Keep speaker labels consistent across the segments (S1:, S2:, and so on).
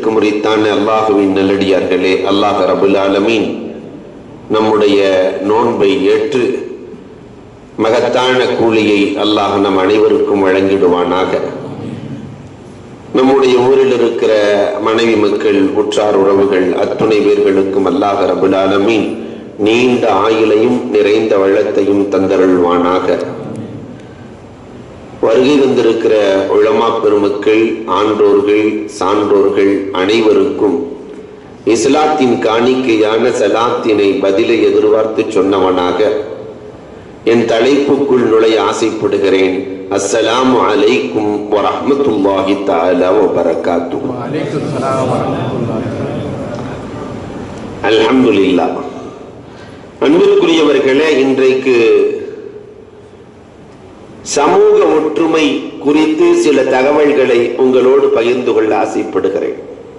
S1: கண்ணியத்திற்கு முறித்தான அல்லாஹுவின் நல்லடியார்களே அல்லாஹ் ரபுல் ஆலமீன் நம்முடைய நோன்பை ஏற்று மகத்தான கூலியை அல்லாஹ் நம் அனைவருக்கும் வழங்கிடுவானாக நம்முடைய ஊரில் இருக்கிற மனைவி மக்கள் உற்றார் உறவுகள் அத்துணை பேர்களுக்கும் அல்லாஹ் ரபுல் ஆலமீன் நீண்ட ஆயுளையும் நிறைந்த வள்ளத்தையும் தந்தருள்வானாக வருகை வந்திருக்கிற உளமா பெருமக்கள் ஆன்றோர்கள் சான்றோர்கள் அனைவருக்கும் இஸ்லாத்தின் காணிக்கையான சலாத்தினை பதிலை எதிர்பார்த்து சொன்னவனாக என் தலைப்புக்குள் நுழைய ஆசைப்படுகிறேன் அஸ்ஸலாமு அலைக்கும் வரஹ்மத்துல்லாஹி தஆலா வ பரக்காத்துஹு
S2: وعليكم السلام ورحمة الله
S1: அல்ஹம்துலில்லாஹ் அன்பிற்குரியவர்களே இன்றைக்கு சமூக ஒற்றுமை குறித்து சில தகவல்களை உங்களோடு பகிர்ந்து கொள்ள ஆசைப்படுகிறேன்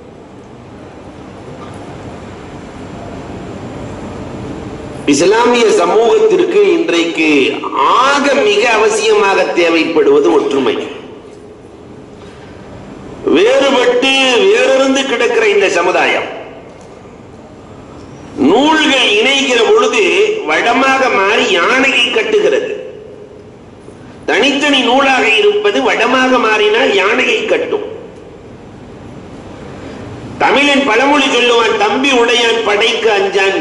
S1: இஸ்லாமிய சமூகத்திற்கு இன்றைக்கு ஆக மிக அவசியமாக தேவைப்படுவது ஒற்றுமை வேறுபட்டு வேறிருந்து கிடக்கிற இந்த சமுதாயம் நூல்கள் இணைகிற பொழுது வடமாக மாறி யானையை கட்டுகிறது தனித்தனி நூலாக இருப்பது வடமாக மாறினால் யானையை கட்டும் தமிழன் பழமொழி சொல்லுவான் தம்பி உடையான் படைக்கு அஞ்சான்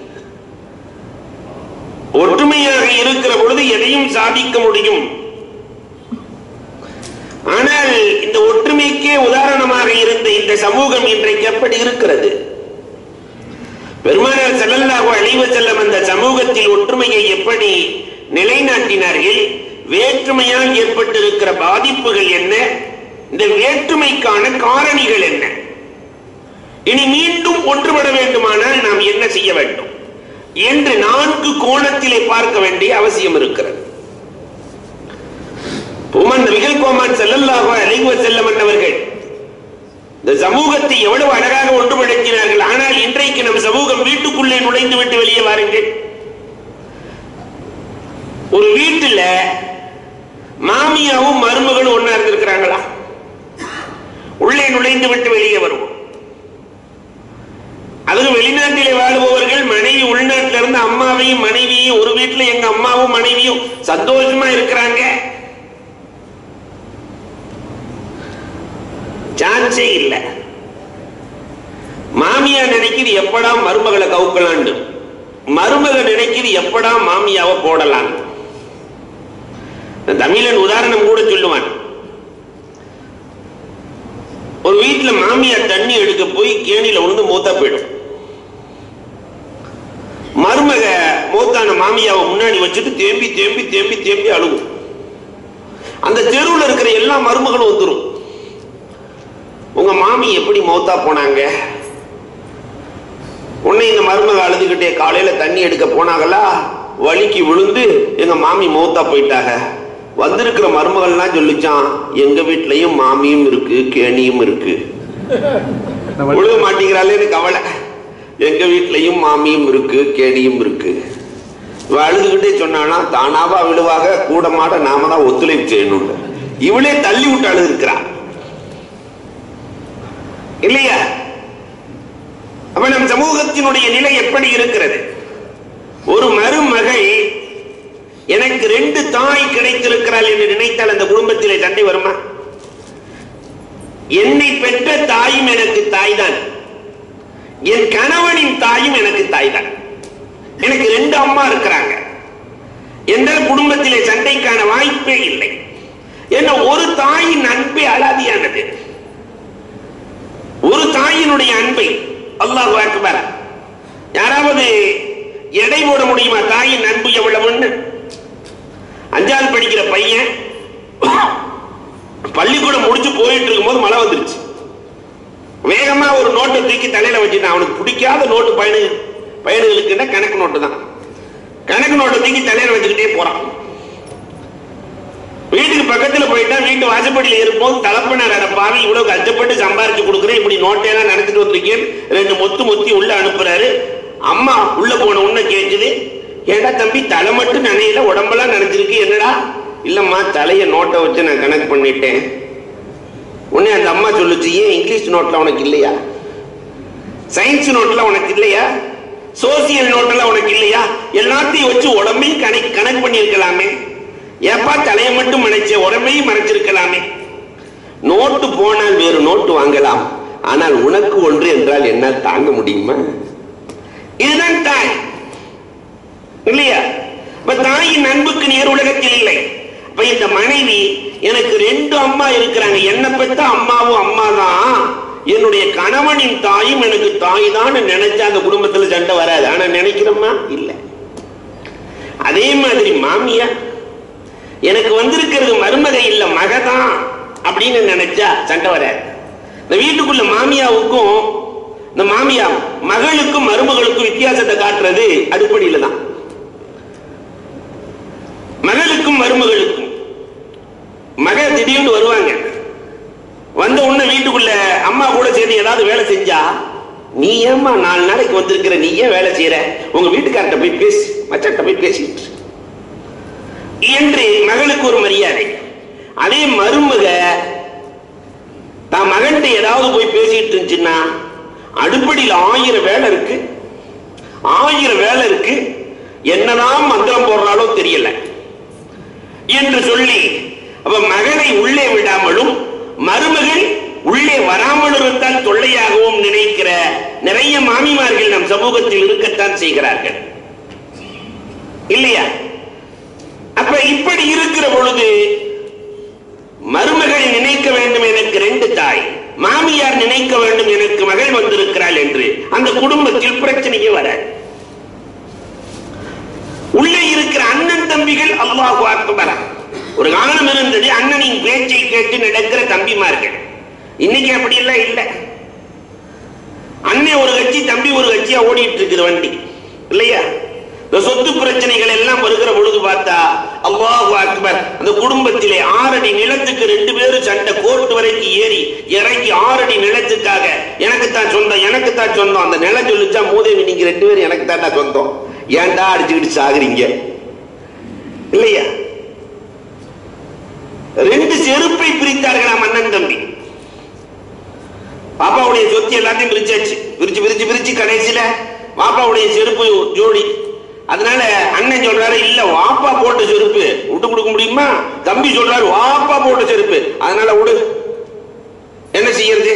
S1: ஒற்றுமையாக இருக்கிற பொழுது எதையும் சாதிக்க முடியும் ஆனால் இந்த ஒற்றுமைக்கே உதாரணமாக இருந்த இந்த சமூகம் இன்றைக்கு எப்படி இருக்கிறது பெருமானார் ஸல்லல்லாஹு அலைஹி வஸல்லம் அந்த சமூகத்தில் ஒற்றுமையை எப்படி நிலைநாட்டினார்கள் வேற்றுமையால் ஏற்பட்டிருக்கிற பாதிப்புகள் என்ன இந்த வேற்றுமைக்கான காரணிகள் என்ன இனி மீண்டும் ஒன்றுபட வேண்டுமானால் நாம் என்ன செய்ய வேண்டும் என்று நான்கு கோணத்திலே பார்க்க வேண்டிய அவசியம் இருக்கிறது உமன் நபிகள் கோமான் ஸல்லல்லாஹு அலைஹி வஸல்லம் அவர்கள் இந்த சமூகத்தை எவ்வளவு அழகாக ஒன்றுபடுத்தினார்கள் ஆனால் இன்றைக்கு நம் சமூகம் வீட்டுக்குள்ளே நுழைந்து விட்டு வெளியே வாருங்கள் ஒரு வீட்டுல மாமியாவும் மருமகளும் ஒன்னா இருந்திருக்கிறாங்களா உள்ளே நுழைந்து விட்டு வெளியே வருவோம் அதுவும் வெளிநாட்டிலே வாழுபவர்கள் மனைவி உள்நாட்டில இருந்து அம்மாவையும் மனைவியும் ஒரு வீட்டுல எங்க அம்மாவும் மனைவியும் சந்தோஷமா இருக்கிறாங்க சான்ஸே இல்ல மாமியா நினைக்குது எப்படா மருமகளை கவுக்கலான்னு மருமக நினைக்குது எப்படா மாமியாவை போடலாம் தமிழன் உதாரணம் கூட சொல்லுவான் ஒரு வீட்டுல மாமியார் தண்ணி எடுக்க போய் கேணியில ஒண்ணு மூத்தா போயிடும் மருமக மூத்தான மாமியாவை முன்னாடி வச்சுட்டு தேம்பி தேம்பி தேம்பி தேம்பி அழுகும் அந்த தெருவுல இருக்கிற எல்லா மருமகளும் வந்துரும் உங்க மாமி எப்படி மௌத்தா போனாங்க உன்னை இந்த மருமக அழுதுகிட்டே காலையில தண்ணி எடுக்க போனாங்களா வலிக்கு விழுந்து எங்க மாமி மௌத்தா போயிட்டாங்க வந்திருக்கிற மருமகள்லாம் சொல்லிச்சான் எங்க வீட்லயும் மாமியும் இருக்கு கேணியும் இருக்கு விழுக மாட்டேங்கிறாளேன்னு கவலை எங்க வீட்லயும் மாமியும் இருக்கு கேணியும் இருக்கு இவ அழுதுகிட்டே சொன்னானா தானாவா விழுவாக கூட மாட நாம தான் ஒத்துழைப்பு செய்யணும் இவளே தள்ளி விட்டு அழுது இருக்கிறா இல்லையா அப்ப நம் சமூகத்தினுடைய நிலை எப்படி இருக்கிறது ஒரு மருமகள் எனக்கு ரெண்டு தாய் கிடைத்திருக்கிறாள் என்று நினைத்தால் அந்த குடும்பத்திலே சண்டை வருமா என்னை பெற்ற தாயும் எனக்கு தாய்தான் என் கணவனின் தாயும் எனக்கு தாய்தான் எனக்கு ரெண்டு அம்மா இருக்கிறாங்க எந்த குடும்பத்திலே சண்டைக்கான வாய்ப்பே இல்லை என்ன ஒரு தாயின் அன்பே அலாதியானது ஒரு தாயினுடைய அன்பை அல்லாஹ் அக்பர் யாராவது எடை போட முடியுமா தாயின் அன்பு எவ்வளவுன்னு அஞ்சாவது படிக்கிற பையன் பள்ளிக்கூடம் முடிச்சு போயிட்டு இருக்கும்போது மழை வந்துருச்சு வேகமா ஒரு நோட்டை தூக்கி தலையில வச்சுட்டான் அவனுக்கு பிடிக்காத நோட்டு பயணு பயணிகளுக்குன்னா கணக்கு நோட்டு தான் கணக்கு நோட்டை தூக்கி தலையில வச்சுக்கிட்டே போறான் வீட்டுக்கு பக்கத்துல போயிட்டா வீட்டு வாசப்படியில இருக்கும்போது தலப்பினார் அடப்பாவி இவ்வளவு கஷ்டப்பட்டு சம்பாரிச்சு கொடுக்குறேன் இப்படி நோட்டையெல்லாம் நடத்திட்டு வந்திருக்கேன் ரெண்டு மொத்து மொத்தி உள்ள அனுப்புறாரு அம்மா உள்ள போன உன்ன கேக்குது ஏடா தம்பி தலை மட்டும் நனையில உடம்பெல்லாம் நனைஞ்சிருக்கு என்னடா இல்லம்மா தலைய நோட்டை வச்சு நான் கணக்கு பண்ணிட்டேன் உடனே அந்த அம்மா சொல்லுச்சு ஏன் இங்கிலீஷ் நோட்ல உனக்கு இல்லையா சயின்ஸ் நோட்ல உனக்கு இல்லையா சோசியல் நோட்ல உனக்கு இல்லையா எல்லாத்தையும் வச்சு உடம்பையும் கணக்கு கணக்கு பண்ணியிருக்கலாமே ஏப்பா தலையை மட்டும் மறைச்ச உடம்பையும் மறைச்சிருக்கலாமே நோட்டு போனால் வேறு நோட்டு வாங்கலாம் ஆனால் உனக்கு ஒன்று என்றால் என்னால் தாங்க முடியுமா இதுதான் தாய் இல்லையா இப்ப தாயின் அன்புக்கு நேர் உலகத்தில் இல்லை இப்ப இந்த மனைவி எனக்கு ரெண்டு அம்மா இருக்கிறாங்க என்ன பெற்ற அம்மாவும் அம்மா தான் என்னுடைய கணவனின் தாயும் எனக்கு தாய் தான் நினைச்சா அந்த குடும்பத்துல சண்டை வராது ஆனா நினைக்கிறோமா இல்ல அதே மாதிரி மாமியா எனக்கு வந்திருக்கிறது மருமக இல்ல மகதான் அப்படின்னு நினைச்சா சண்டை வராது இந்த வீட்டுக்குள்ள மாமியாவுக்கும் இந்த மாமியா மகளுக்கும் மருமகளுக்கும் வித்தியாசத்தை காட்டுறது அடிப்படையில தான் மகளுக்கும் மருமகளுக்கும் மகள் திடீர்னு வருவாங்க வந்த உடனே வீட்டுக்குள்ள அம்மா கூட சேர்ந்து ஏதாவது வேலை செஞ்சா நீ ஏம்மா நாலு நாளைக்கு வந்திருக்கிற நீ ஏன் வேலை செய்யற உங்க வீட்டுக்கார்ட்ட போய் பேசி மச்சாட்ட போய் பேசிட்டு இரு. என்று மகளுக்கு ஒரு மரியாதை அதே மருமக தான் மகன்கிட்ட ஏதாவது போய் பேசிட்டு இருந்துச்சுன்னா அடுப்படியில் ஆயிரம் வேலை இருக்கு ஆயிரம் வேலை இருக்கு என்னதான் மந்திரம் போடுறாலோ தெரியல என்று சொல்லி அப்ப மகனை உள்ளே விடாமலும் மருமகள் உள்ளே வராமல் இருந்தால் தொல்லையாகவும் நினைக்கிற நிறைய மாமிமார்கள் நம் சமூகத்தில் இருக்கத்தான் செய்கிறார்கள் இல்லையா அப்ப இப்படி இருக்கிற பொழுது மருமகள் நினைக்க வேண்டும் எனக்கு ரெண்டு தாய் மாமியார் நினைக்க வேண்டும் எனக்கு மகள் வந்திருக்கிறாள் என்று அந்த குடும்பத்தில் பிரச்சனையே வராது உள்ளே இருக்கிற அண்ணன் தம்பிகள் அல்லாஹு அக்பர் ஒரு காலம் இருந்தது அண்ணனின் பேச்சை கேட்டு நடக்கிற தம்பிமார்கள் இன்னைக்கு அப்படி எல்லாம் இல்ல அண்ணன் ஒரு கட்சி தம்பி ஒரு கட்சியா ஓடிட்டு இருக்குது வண்டி இல்லையா இந்த சொத்து பிரச்சனைகள் எல்லாம் வருகிற பொழுது பார்த்தா அல்லாஹு அக்பர் அந்த குடும்பத்திலே ஆறடி நிலத்துக்கு ரெண்டு பேரும் சண்டை கோர்ட் வரைக்கும் ஏறி இறக்கி ஆறடி நிலத்துக்காக எனக்கு தான் சொந்தம் எனக்கு தான் சொந்தம் அந்த நிலம் சொல்லிச்சா மூதேவி நீங்க ரெண்டு பேரும் எனக்கு தான்டா சொந்தம் ஏன்டா அடிச்சுக்கிட்டு சாகுறீங்க இல்லையா ரெண்டு செருப்பை பிரித்தார்களாம் அண்ணன் தம்பி பாப்பாவுடைய சொத்து எல்லாத்தையும் பிரிச்சாச்சு பிரிச்சு பிரிச்சு பிரிச்சு கடைசியில பாப்பாவுடைய செருப்பு ஜோடி அதனால அண்ணன் சொல்றாரு இல்ல வாப்பா போட்ட செருப்பு விட்டு கொடுக்க முடியுமா தம்பி சொல்றாரு வாப்பா போட்ட செருப்பு அதனால விடு என்ன செய்யறது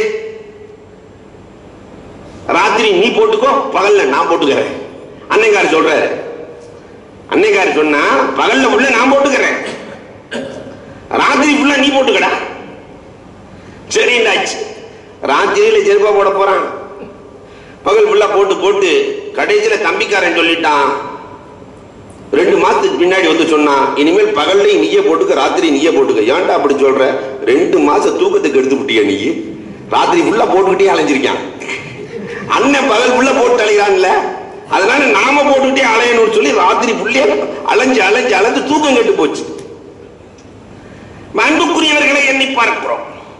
S1: ராத்திரி நீ போட்டுக்கோ பகல்ல நான் போட்டுக்கிறேன் அன்னைக்கார் சொல்றாரு அன்னைக்கார் சொன்னா பகல்ல உள்ள நான் போட்டுக்கிறேன் ராத்திரி ஃபுல்லா நீ போட்டுக்கடா சரிண்டாச்சு ராத்திரியில செருப்பா போட போறான் பகல் ஃபுல்லா போட்டு போட்டு கடைசியில தம்பிக்காரன் சொல்லிட்டான் ரெண்டு மாசத்துக்கு பின்னாடி வந்து சொன்னான் இனிமேல் பகல்லையும் நீயே போட்டுக்க ராத்திரி நீயே போட்டுக்க ஏன்டா அப்படி சொல்ற ரெண்டு மாசம் தூக்கத்துக்கு எடுத்து விட்டியா நீ ராத்திரி ஃபுல்லா போட்டுக்கிட்டே அலைஞ்சிருக்கான் அண்ணன் பகல் ஃபுல்லா போட்டு அலைகிறான்ல அதனால நாம போட்டுக்கிட்டே அலையணும்னு சொல்லி ராத்திரி ஃபுல்லே அலைஞ்சு அலைஞ்சு அலைஞ்சு தூக்கம் கெட்டு போச்சு அன்புக்குரியவர்களை எண்ணி பார்க்கிறோம்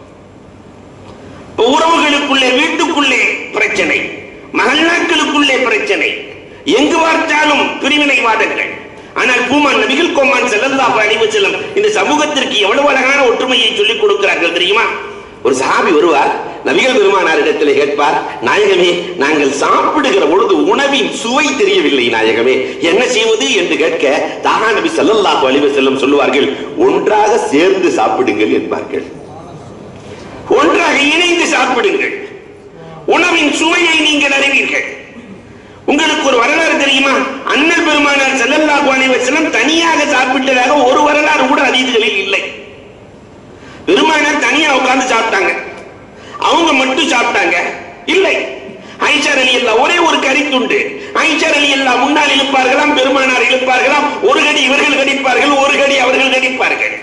S1: இப்ப உறவுகளுக்குள்ளே வீட்டுக்குள்ளே பிரச்சனை மகள்நாட்களுக்குள்ளே பிரச்சனை எங்கு பார்த்தாலும் பிரிவினைவாதங்கள் ஆனால் பூமான் நபிகள் கோமான் செல்லல்லாஹு அலைஹி வஸல்லம் இந்த சமூகத்திற்கு எவ்வளவு அழகான ஒற்றுமையை சொல்லிக் கொடுக்கிறார்கள் தெரியுமா ஒரு சஹாபி வருவார் நபிகள் பெருமானாரிடத்தில் கேட்பார் நாயகமே நாங்கள் சாப்பிடுகிற பொழுது உணவின் சுவை தெரியவில்லை நாயகமே என்ன செய்வது என்று கேட்க தாகா நபி ஸல்லல்லாஹு அலைஹி வஸல்லம் சொல்லுவார்கள் ஒன்றாக சேர்ந்து சாப்பிடுங்கள் என்பார்கள் ஒன்றாக இணைந்து சாப்பிடுங்கள் உணவின் சுவையை நீங்கள் அறிவீர்கள் உங்களுக்கு ஒரு வரலாறு தெரியுமா அண்ணல் பெருமானார் ஸல்லல்லாஹு அலைஹி வஸல்லம் தனியாக சாப்பிட்டதாக ஒரு வரலாறு கூட அதீதுகளில் இல்லை பெருமானார் தனியா உட்கார்ந்து சாப்பிட்டாங்க அவங்க மட்டும் சாப்பிட்டாங்க இல்லை ஐஷார் அலி அல்லா ஒரே ஒரு கறி துண்டு ஐஷார் அலி அல்லா முன்னால் இழுப்பார்களாம் பெருமானார் இழுப்பார்களாம் ஒரு கடி இவர்கள் கடிப்பார்கள் ஒரு கடி அவர்கள் கடிப்பார்கள்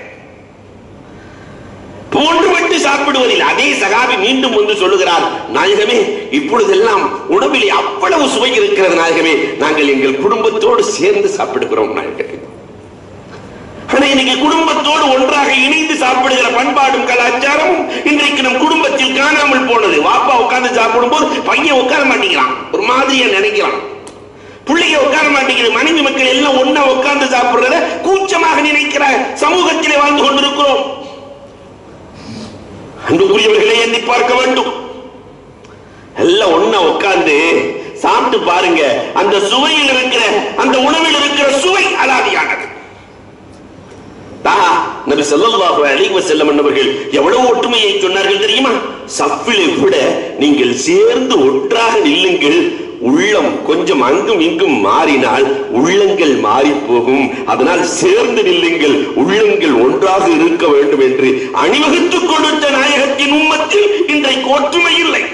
S1: ஒன்றுபட்டு சாப்பிடுவதில் அதே சகாபி மீண்டும் வந்து சொல்லுகிறார் நாயகமே இப்பொழுதெல்லாம் உணவிலே அவ்வளவு சுவை இருக்கிறது நாயகமே நாங்கள் எங்கள் குடும்பத்தோடு சேர்ந்து சாப்பிடுகிறோம் நாயகமே ஆனா இன்னைக்கு குடும்பத்தோடு ஒன்றாக இணைந்து சாப்பிடுகிற பண்பாடும் கலாச்சாரமும் இன்றைக்கு நம் குடும்பத்தில் காணாமல் போனது வாப்பா உட்கார்ந்து சாப்பிடும் போது பையன் உட்கார மாட்டேங்கிறான் ஒரு மாதிரியா நினைக்கிறான் பிள்ளைங்க உட்கார மாட்டேங்குது மனைவி மக்கள் எல்லாம் ஒன்னா உட்கார்ந்து சாப்பிடுறத கூச்சமாக நினைக்கிற சமூகத்திலே வாழ்ந்து கொண்டிருக்கிறோம் அன்புக்குரியவர்களை எண்ணி பார்க்க வேண்டும் எல்லாம் ஒண்ணா உட்கார்ந்து சாப்பிட்டு பாருங்க அந்த சுவையில் இருக்கிற அந்த உணவில் இருக்கிற சுவை அலாதியானது தாஹா, நபி ஸல்லல்லாஹு அலைஹி வஸல்லம் என்பவர்கள் எவ்வளவு ஒற்றுமையை சொன்னார்கள் தெரியுமா சஃபிலை விட நீங்கள் சேர்ந்து ஒன்றாக நில்லுங்கள் உள்ளம் கொஞ்சம் அங்கும் இங்கும் மாறினால் உள்ளங்கள் மாறி போகும் அதனால் சேர்ந்து நில்லுங்கள் உள்ளங்கள் ஒன்றாக இருக்க வேண்டும் என்று அணிவகுத்துக் கொடுத்த நாயகத்தின் உம்மத்தில் இன்றைக்கு ஒற்றுமை இல்லை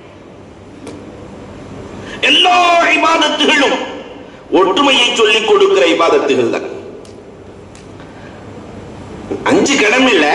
S1: எல்லா இபாதத்துகளும் ஒற்றுமையை சொல்லிக் கொடுக்கிற இபாதத்துகள் தான் அஞ்சு கடமை இல்ல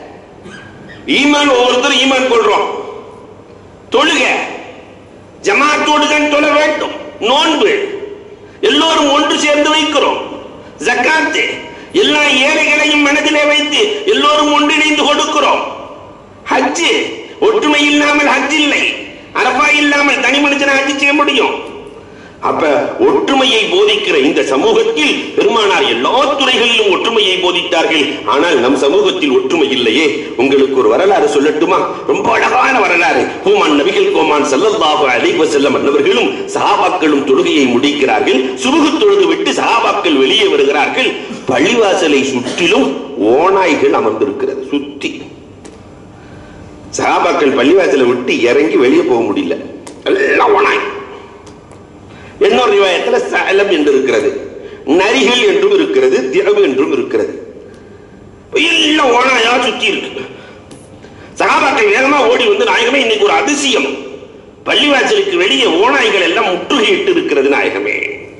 S1: ஈமான் ஒவ்வொருத்தரும் ஈமான் கொள்றோம் தொழுக ஜமாத்தோடு தான் தொழ வேண்டும் நோன்பு எல்லோரும் ஒன்று சேர்ந்து வைக்கிறோம் ஜக்காத்து எல்லா ஏழைகளையும் மனதிலே வைத்து எல்லோரும் ஒன்றிணைந்து கொடுக்கிறோம் ஹஜ்ஜு ஒற்றுமை இல்லாமல் ஹஜ் இல்லை அரபா இல்லாமல் தனி மனிதனை ஹஜ் செய்ய முடியும் அப்ப ஒற்றுமையை போதிக்கிற இந்த சமூகத்தில் பெருமானார் எல்லா துறைகளிலும் ஒற்றுமையை போதித்தார்கள் ஆனால் நம் சமூகத்தில் ஒற்றுமை இல்லையே உங்களுக்கு ஒரு வரலாறு சொல்லட்டுமா ரொம்ப அழகான வரலாறு ஹூமான் நபிகள் கோமான் ஸல்லல்லாஹு அலைஹி வஸல்லம் அன்னவர்களும் சஹாபாக்களும் தொழுகையை முடிக்கிறார்கள் சுருகு தொழுது விட்டு சஹாபாக்கள் வெளியே வருகிறார்கள் பள்ளிவாசலை சுற்றிலும் ஓநாய்கள் அமர்ந்திருக்கிறது சுத்தி சஹாபாக்கள் பள்ளிவாசலை விட்டு இறங்கி வெளியே போக முடியல எல்லாம் ஓனாய் இன்னொரு ரிவாயத்துல சலம் என்று இருக்கிறது நரிகள் என்றும் இருக்கிறது திரவு என்றும் இருக்கிறது எல்லாம் ஓனாயா சுத்தி இருக்கு சகாபாக்கள் வேகமா ஓடி வந்து நாயகமே இன்னைக்கு ஒரு அதிசயம் பள்ளிவாசலுக்கு வெளியே ஓநாய்கள் எல்லாம் முற்றுகையிட்டு இருக்கிறது நாயகமே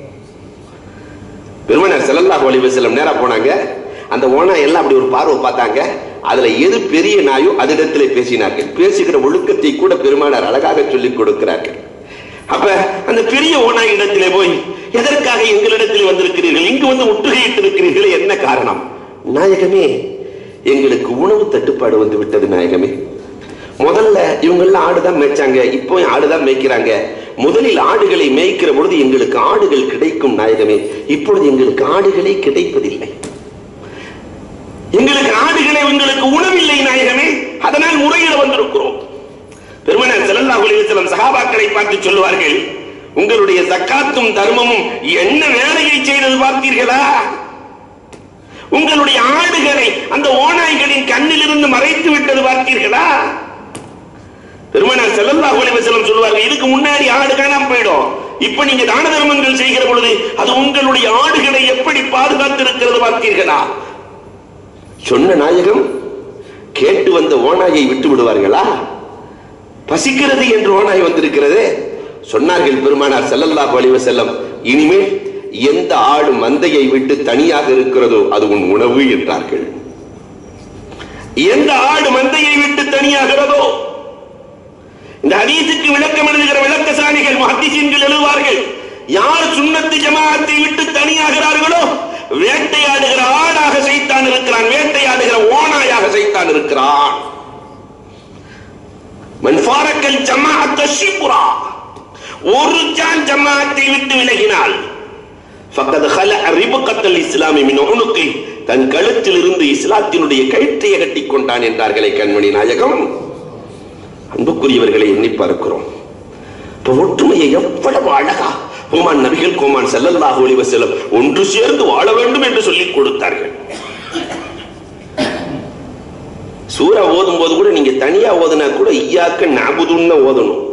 S1: பெருமனார் ஸல்லல்லாஹு அலைஹி வஸல்லம் நேரா போனாங்க அந்த ஓனாய் எல்லாம் அப்படி ஒரு பார்வை பார்த்தாங்க அதுல எது பெரிய நாயோ அதிடத்திலே பேசினார்கள் பேசுகிற ஒழுக்கத்தை கூட பெருமானார் அழகாக சொல்லிக் கொடுக்கிறார்கள் அப்ப அந்த பெரிய ஓனாய் இடத்திலே போய் எதற்காக எங்களிடத்தில் வந்திருக்கிறீர்கள் இங்கு வந்து முற்றுகையிட்டு இருக்கிறீர்களே என்ன காரணம் நாயகமே எங்களுக்கு உணவு தட்டுப்பாடு வந்து விட்டது நாயகமே முதல்ல இவங்கெல்லாம் ஆடுதான் மேய்ச்சாங்க இப்போ ஆடுதான் மேய்க்கிறாங்க முதலில் ஆடுகளை மேய்க்கிற பொழுது எங்களுக்கு ஆடுகள் கிடைக்கும் நாயகமே இப்பொழுது எங்களுக்கு ஆடுகளே கிடைப்பதில்லை எங்களுக்கு ஆடுகளே உங்களுக்கு உணவில்லை நாயகமே அதனால் முறையிட வந்திருக்கிறோம் பெருமனார் ஸல்லல்லாஹு அலைஹி வஸல்லம் சஹாபாக்களை பார்த்து சொல்லுவார்கள் உங்களுடைய ஜக்காத்தும் தர்மமும் என்ன வேலையை செய்தது பார்த்தீர்களா உங்களுடைய ஆடுகளை அந்த ஓநாய்களின் கண்ணில் இருந்து மறைத்து விட்டது பார்த்தீர்களா பெருமனார் ஸல்லல்லாஹு அலைஹி வஸல்லம் சொல்லுவார்கள் இதுக்கு முன்னாடி ஆடு காணாம போயிடும் இப்ப நீங்க தான தர்மங்கள் செய்கிற பொழுது அது உங்களுடைய ஆடுகளை எப்படி பாதுகாத்து இருக்கிறது பார்த்தீர்களா சொன்ன நாயகம் கேட்டு வந்த ஓநாயை விட்டு விடுவார்களா பசிக்கிறது என்று ஓனாய் வந்திருக்கிறது சொன்னார்கள் பெருமானார் ஸல்லல்லாஹு அலைஹி வஸல்லம் இனிமேல் எந்த ஆடு மந்தையை விட்டு தனியாக இருக்கிறதோ அது உன் உணவு என்றார்கள் எந்த ஆடு மந்தையை விட்டு தனியாகிறதோ இந்த ஹதீஸுக்கு விளக்கம் எழுதுகிற விளக்கசாலிகள் முஹத்திஸீன்கள் எழுதுவார்கள் யார் சுன்னத்து ஜமாஅத்தை விட்டு தனியாகிறார்களோ வேட்டையாடுகிற ஆடாக சைத்தான் இருக்கிறான் வேட்டையாடுகிற ஓனாயாக சைத்தான் இருக்கிறான் மன் ஃபாரக்கல் ஜமாஅத்த ஷிப்ரா ஒரு ஜான் ஜமாஅத்தை விட்டு விலகினால் ஃபக்கத் خلع ربقة الاسلام من عنقه தன் கழுத்தில் இருந்து இஸ்லாத்தினுடைய கயிற்றையை கட்டிக் கொண்டான் என்றார்களே கண்மணி நாயகம் அன்புக்குரியவர்களை எண்ணி பார்க்கிறோம் இப்ப ஒற்றுமையை எவ்வளவு அழகா கோமான் நபிகள் கோமான் ஸல்லல்லாஹு அலைஹி வஸல்லம் ஒன்று சேர்ந்து வாழ வேண்டும் என்று சொல்லிக் கொடுத்தார்கள் சூரா ஓதும் போது கூட நீங்க தனியா ஓதுனா கூட ஐயாக்க நாபுதுன்னு ஓதணும்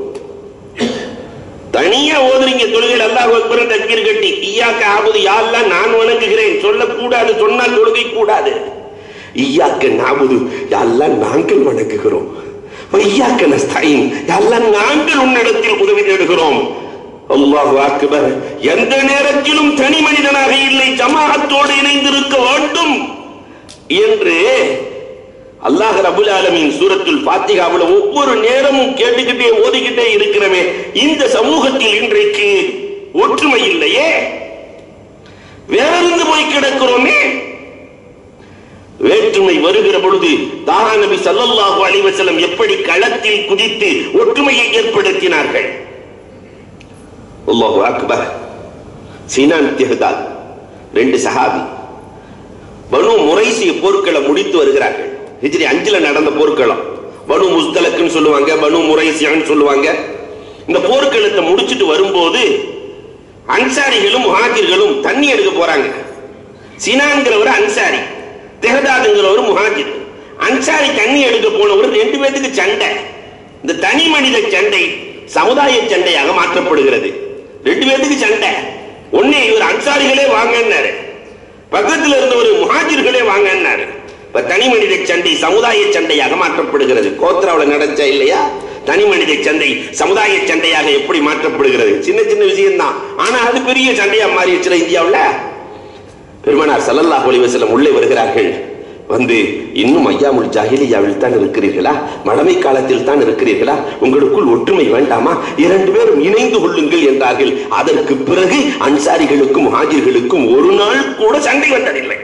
S1: தனியா ஓதுறீங்க தொழுகையில் அல்லாஹ் அக்பர் தக்பீர் கட்டி ஐயாக்க ஆபுது யாரெல்லாம் நான் வணங்குகிறேன் சொல்லக்கூடாது சொன்னால் தொழுகை கூடாது ஐயாக்க நாபுது யாரெல்லாம் நாங்கள் வணங்குகிறோம் ஐயாக்க நஸ்தாயின் யாரெல்லாம் நாங்கள் உன்னிடத்தில் உதவி தேடுகிறோம் அல்லாஹ் அக்பர் எந்த நேரத்திலும் தனி மனிதனாக இல்லை ஜமாஅத்தோடு இணைந்திருக்க வேண்டும் என்று அல்லாஹ் ரபுல் ஆலமீன் சூரத்துல் ஃபாத்திகாவுல ஒவ்வொரு நேரமும் கேட்டுக்கிட்டே ஓதிக்கிட்டே இருக்கிறவே இந்த சமூகத்தில் இன்றைக்கு ஒற்றுமை இல்லையே வேறிருந்து போய் கிடக்கிறோமே வேற்றுமை வருகிற பொழுது தாரா நபி ஸல்லல்லாஹு அலைஹி வஸல்லம் எப்படி களத்தில் குதித்து ஒற்றுமையை ஏற்படுத்தினார்கள் அல்லாஹு அக்பர் சீனான் திஹ்தால் ரெண்டு சஹாபி பனு முரைசி போர்க்களம் முடித்து வருகிறார்கள் ஹிஜ்ரி அஞ்சுல நடந்த போர்க்களம் பனு முஸ்தலக்குன்னு சொல்லுவாங்க பனு முரைசியான்னு சொல்லுவாங்க இந்த போர்க்களத்தை முடிச்சிட்டு வரும்போது அன்சாரிகளும் முஹாஜிர்களும் தண்ணி எடுக்க போறாங்க சினாங்கிறவர் அன்சாரி தெஹதாதுங்கிறவர் முஹாஜிர் அன்சாரி தண்ணி எடுக்க போனவர் ரெண்டு பேத்துக்கு சண்டை இந்த தனி மனித சண்டை சமுதாய சண்டையாக மாற்றப்படுகிறது ரெண்டு பேத்துக்கு சண்டை ஒண்ணே இவர் அன்சாரிகளே வாங்கன்னாரு பக்கத்துல இருந்தவர் முஹாஜிர்களே வாங்கன்னாரு இப்ப தனி மனித சண்டை சமுதாய சண்டையாக மாற்றப்படுகிறது கோத்ராவில் நடந்துச்சா இல்லையா தனி மனித சண்டை சமுதாய சண்டையாக எப்படி மாற்றப்படுகிறது சின்ன சின்ன விஷயம்தான் ஆனா அது பெரிய சண்டையா மாறிடுச்சுல இந்தியாவுல பெருமானார் ஸல்லல்லாஹு அலைஹி வஸல்லம் உள்ளே வருகிறார்கள் வந்து இன்னும் ஐயாமுல் ஜாஹிலியாவில் தான் இருக்கிறீர்களா மழமை காலத்தில் தான் இருக்கிறீர்களா உங்களுக்குள் ஒற்றுமை வேண்டாமா இரண்டு பேரும் இணைந்து கொள்ளுங்கள் என்றார்கள் அதற்கு பிறகு அன்சாரிகளுக்கும் முஹாஜிர்களுக்கும் ஒரு நாள் கூட சண்டை வந்ததில்லை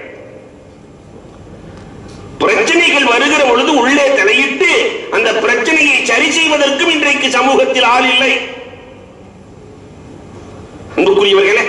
S1: பிரச்சனைகள் வருகிற பொழுது உள்ளே தலையிட்டு அந்த பிரச்சனையை சரி செய்வதற்கும் இன்றைக்கு சமூகத்தில் ஆள் இல்லை அன்புக்குரியவர்களே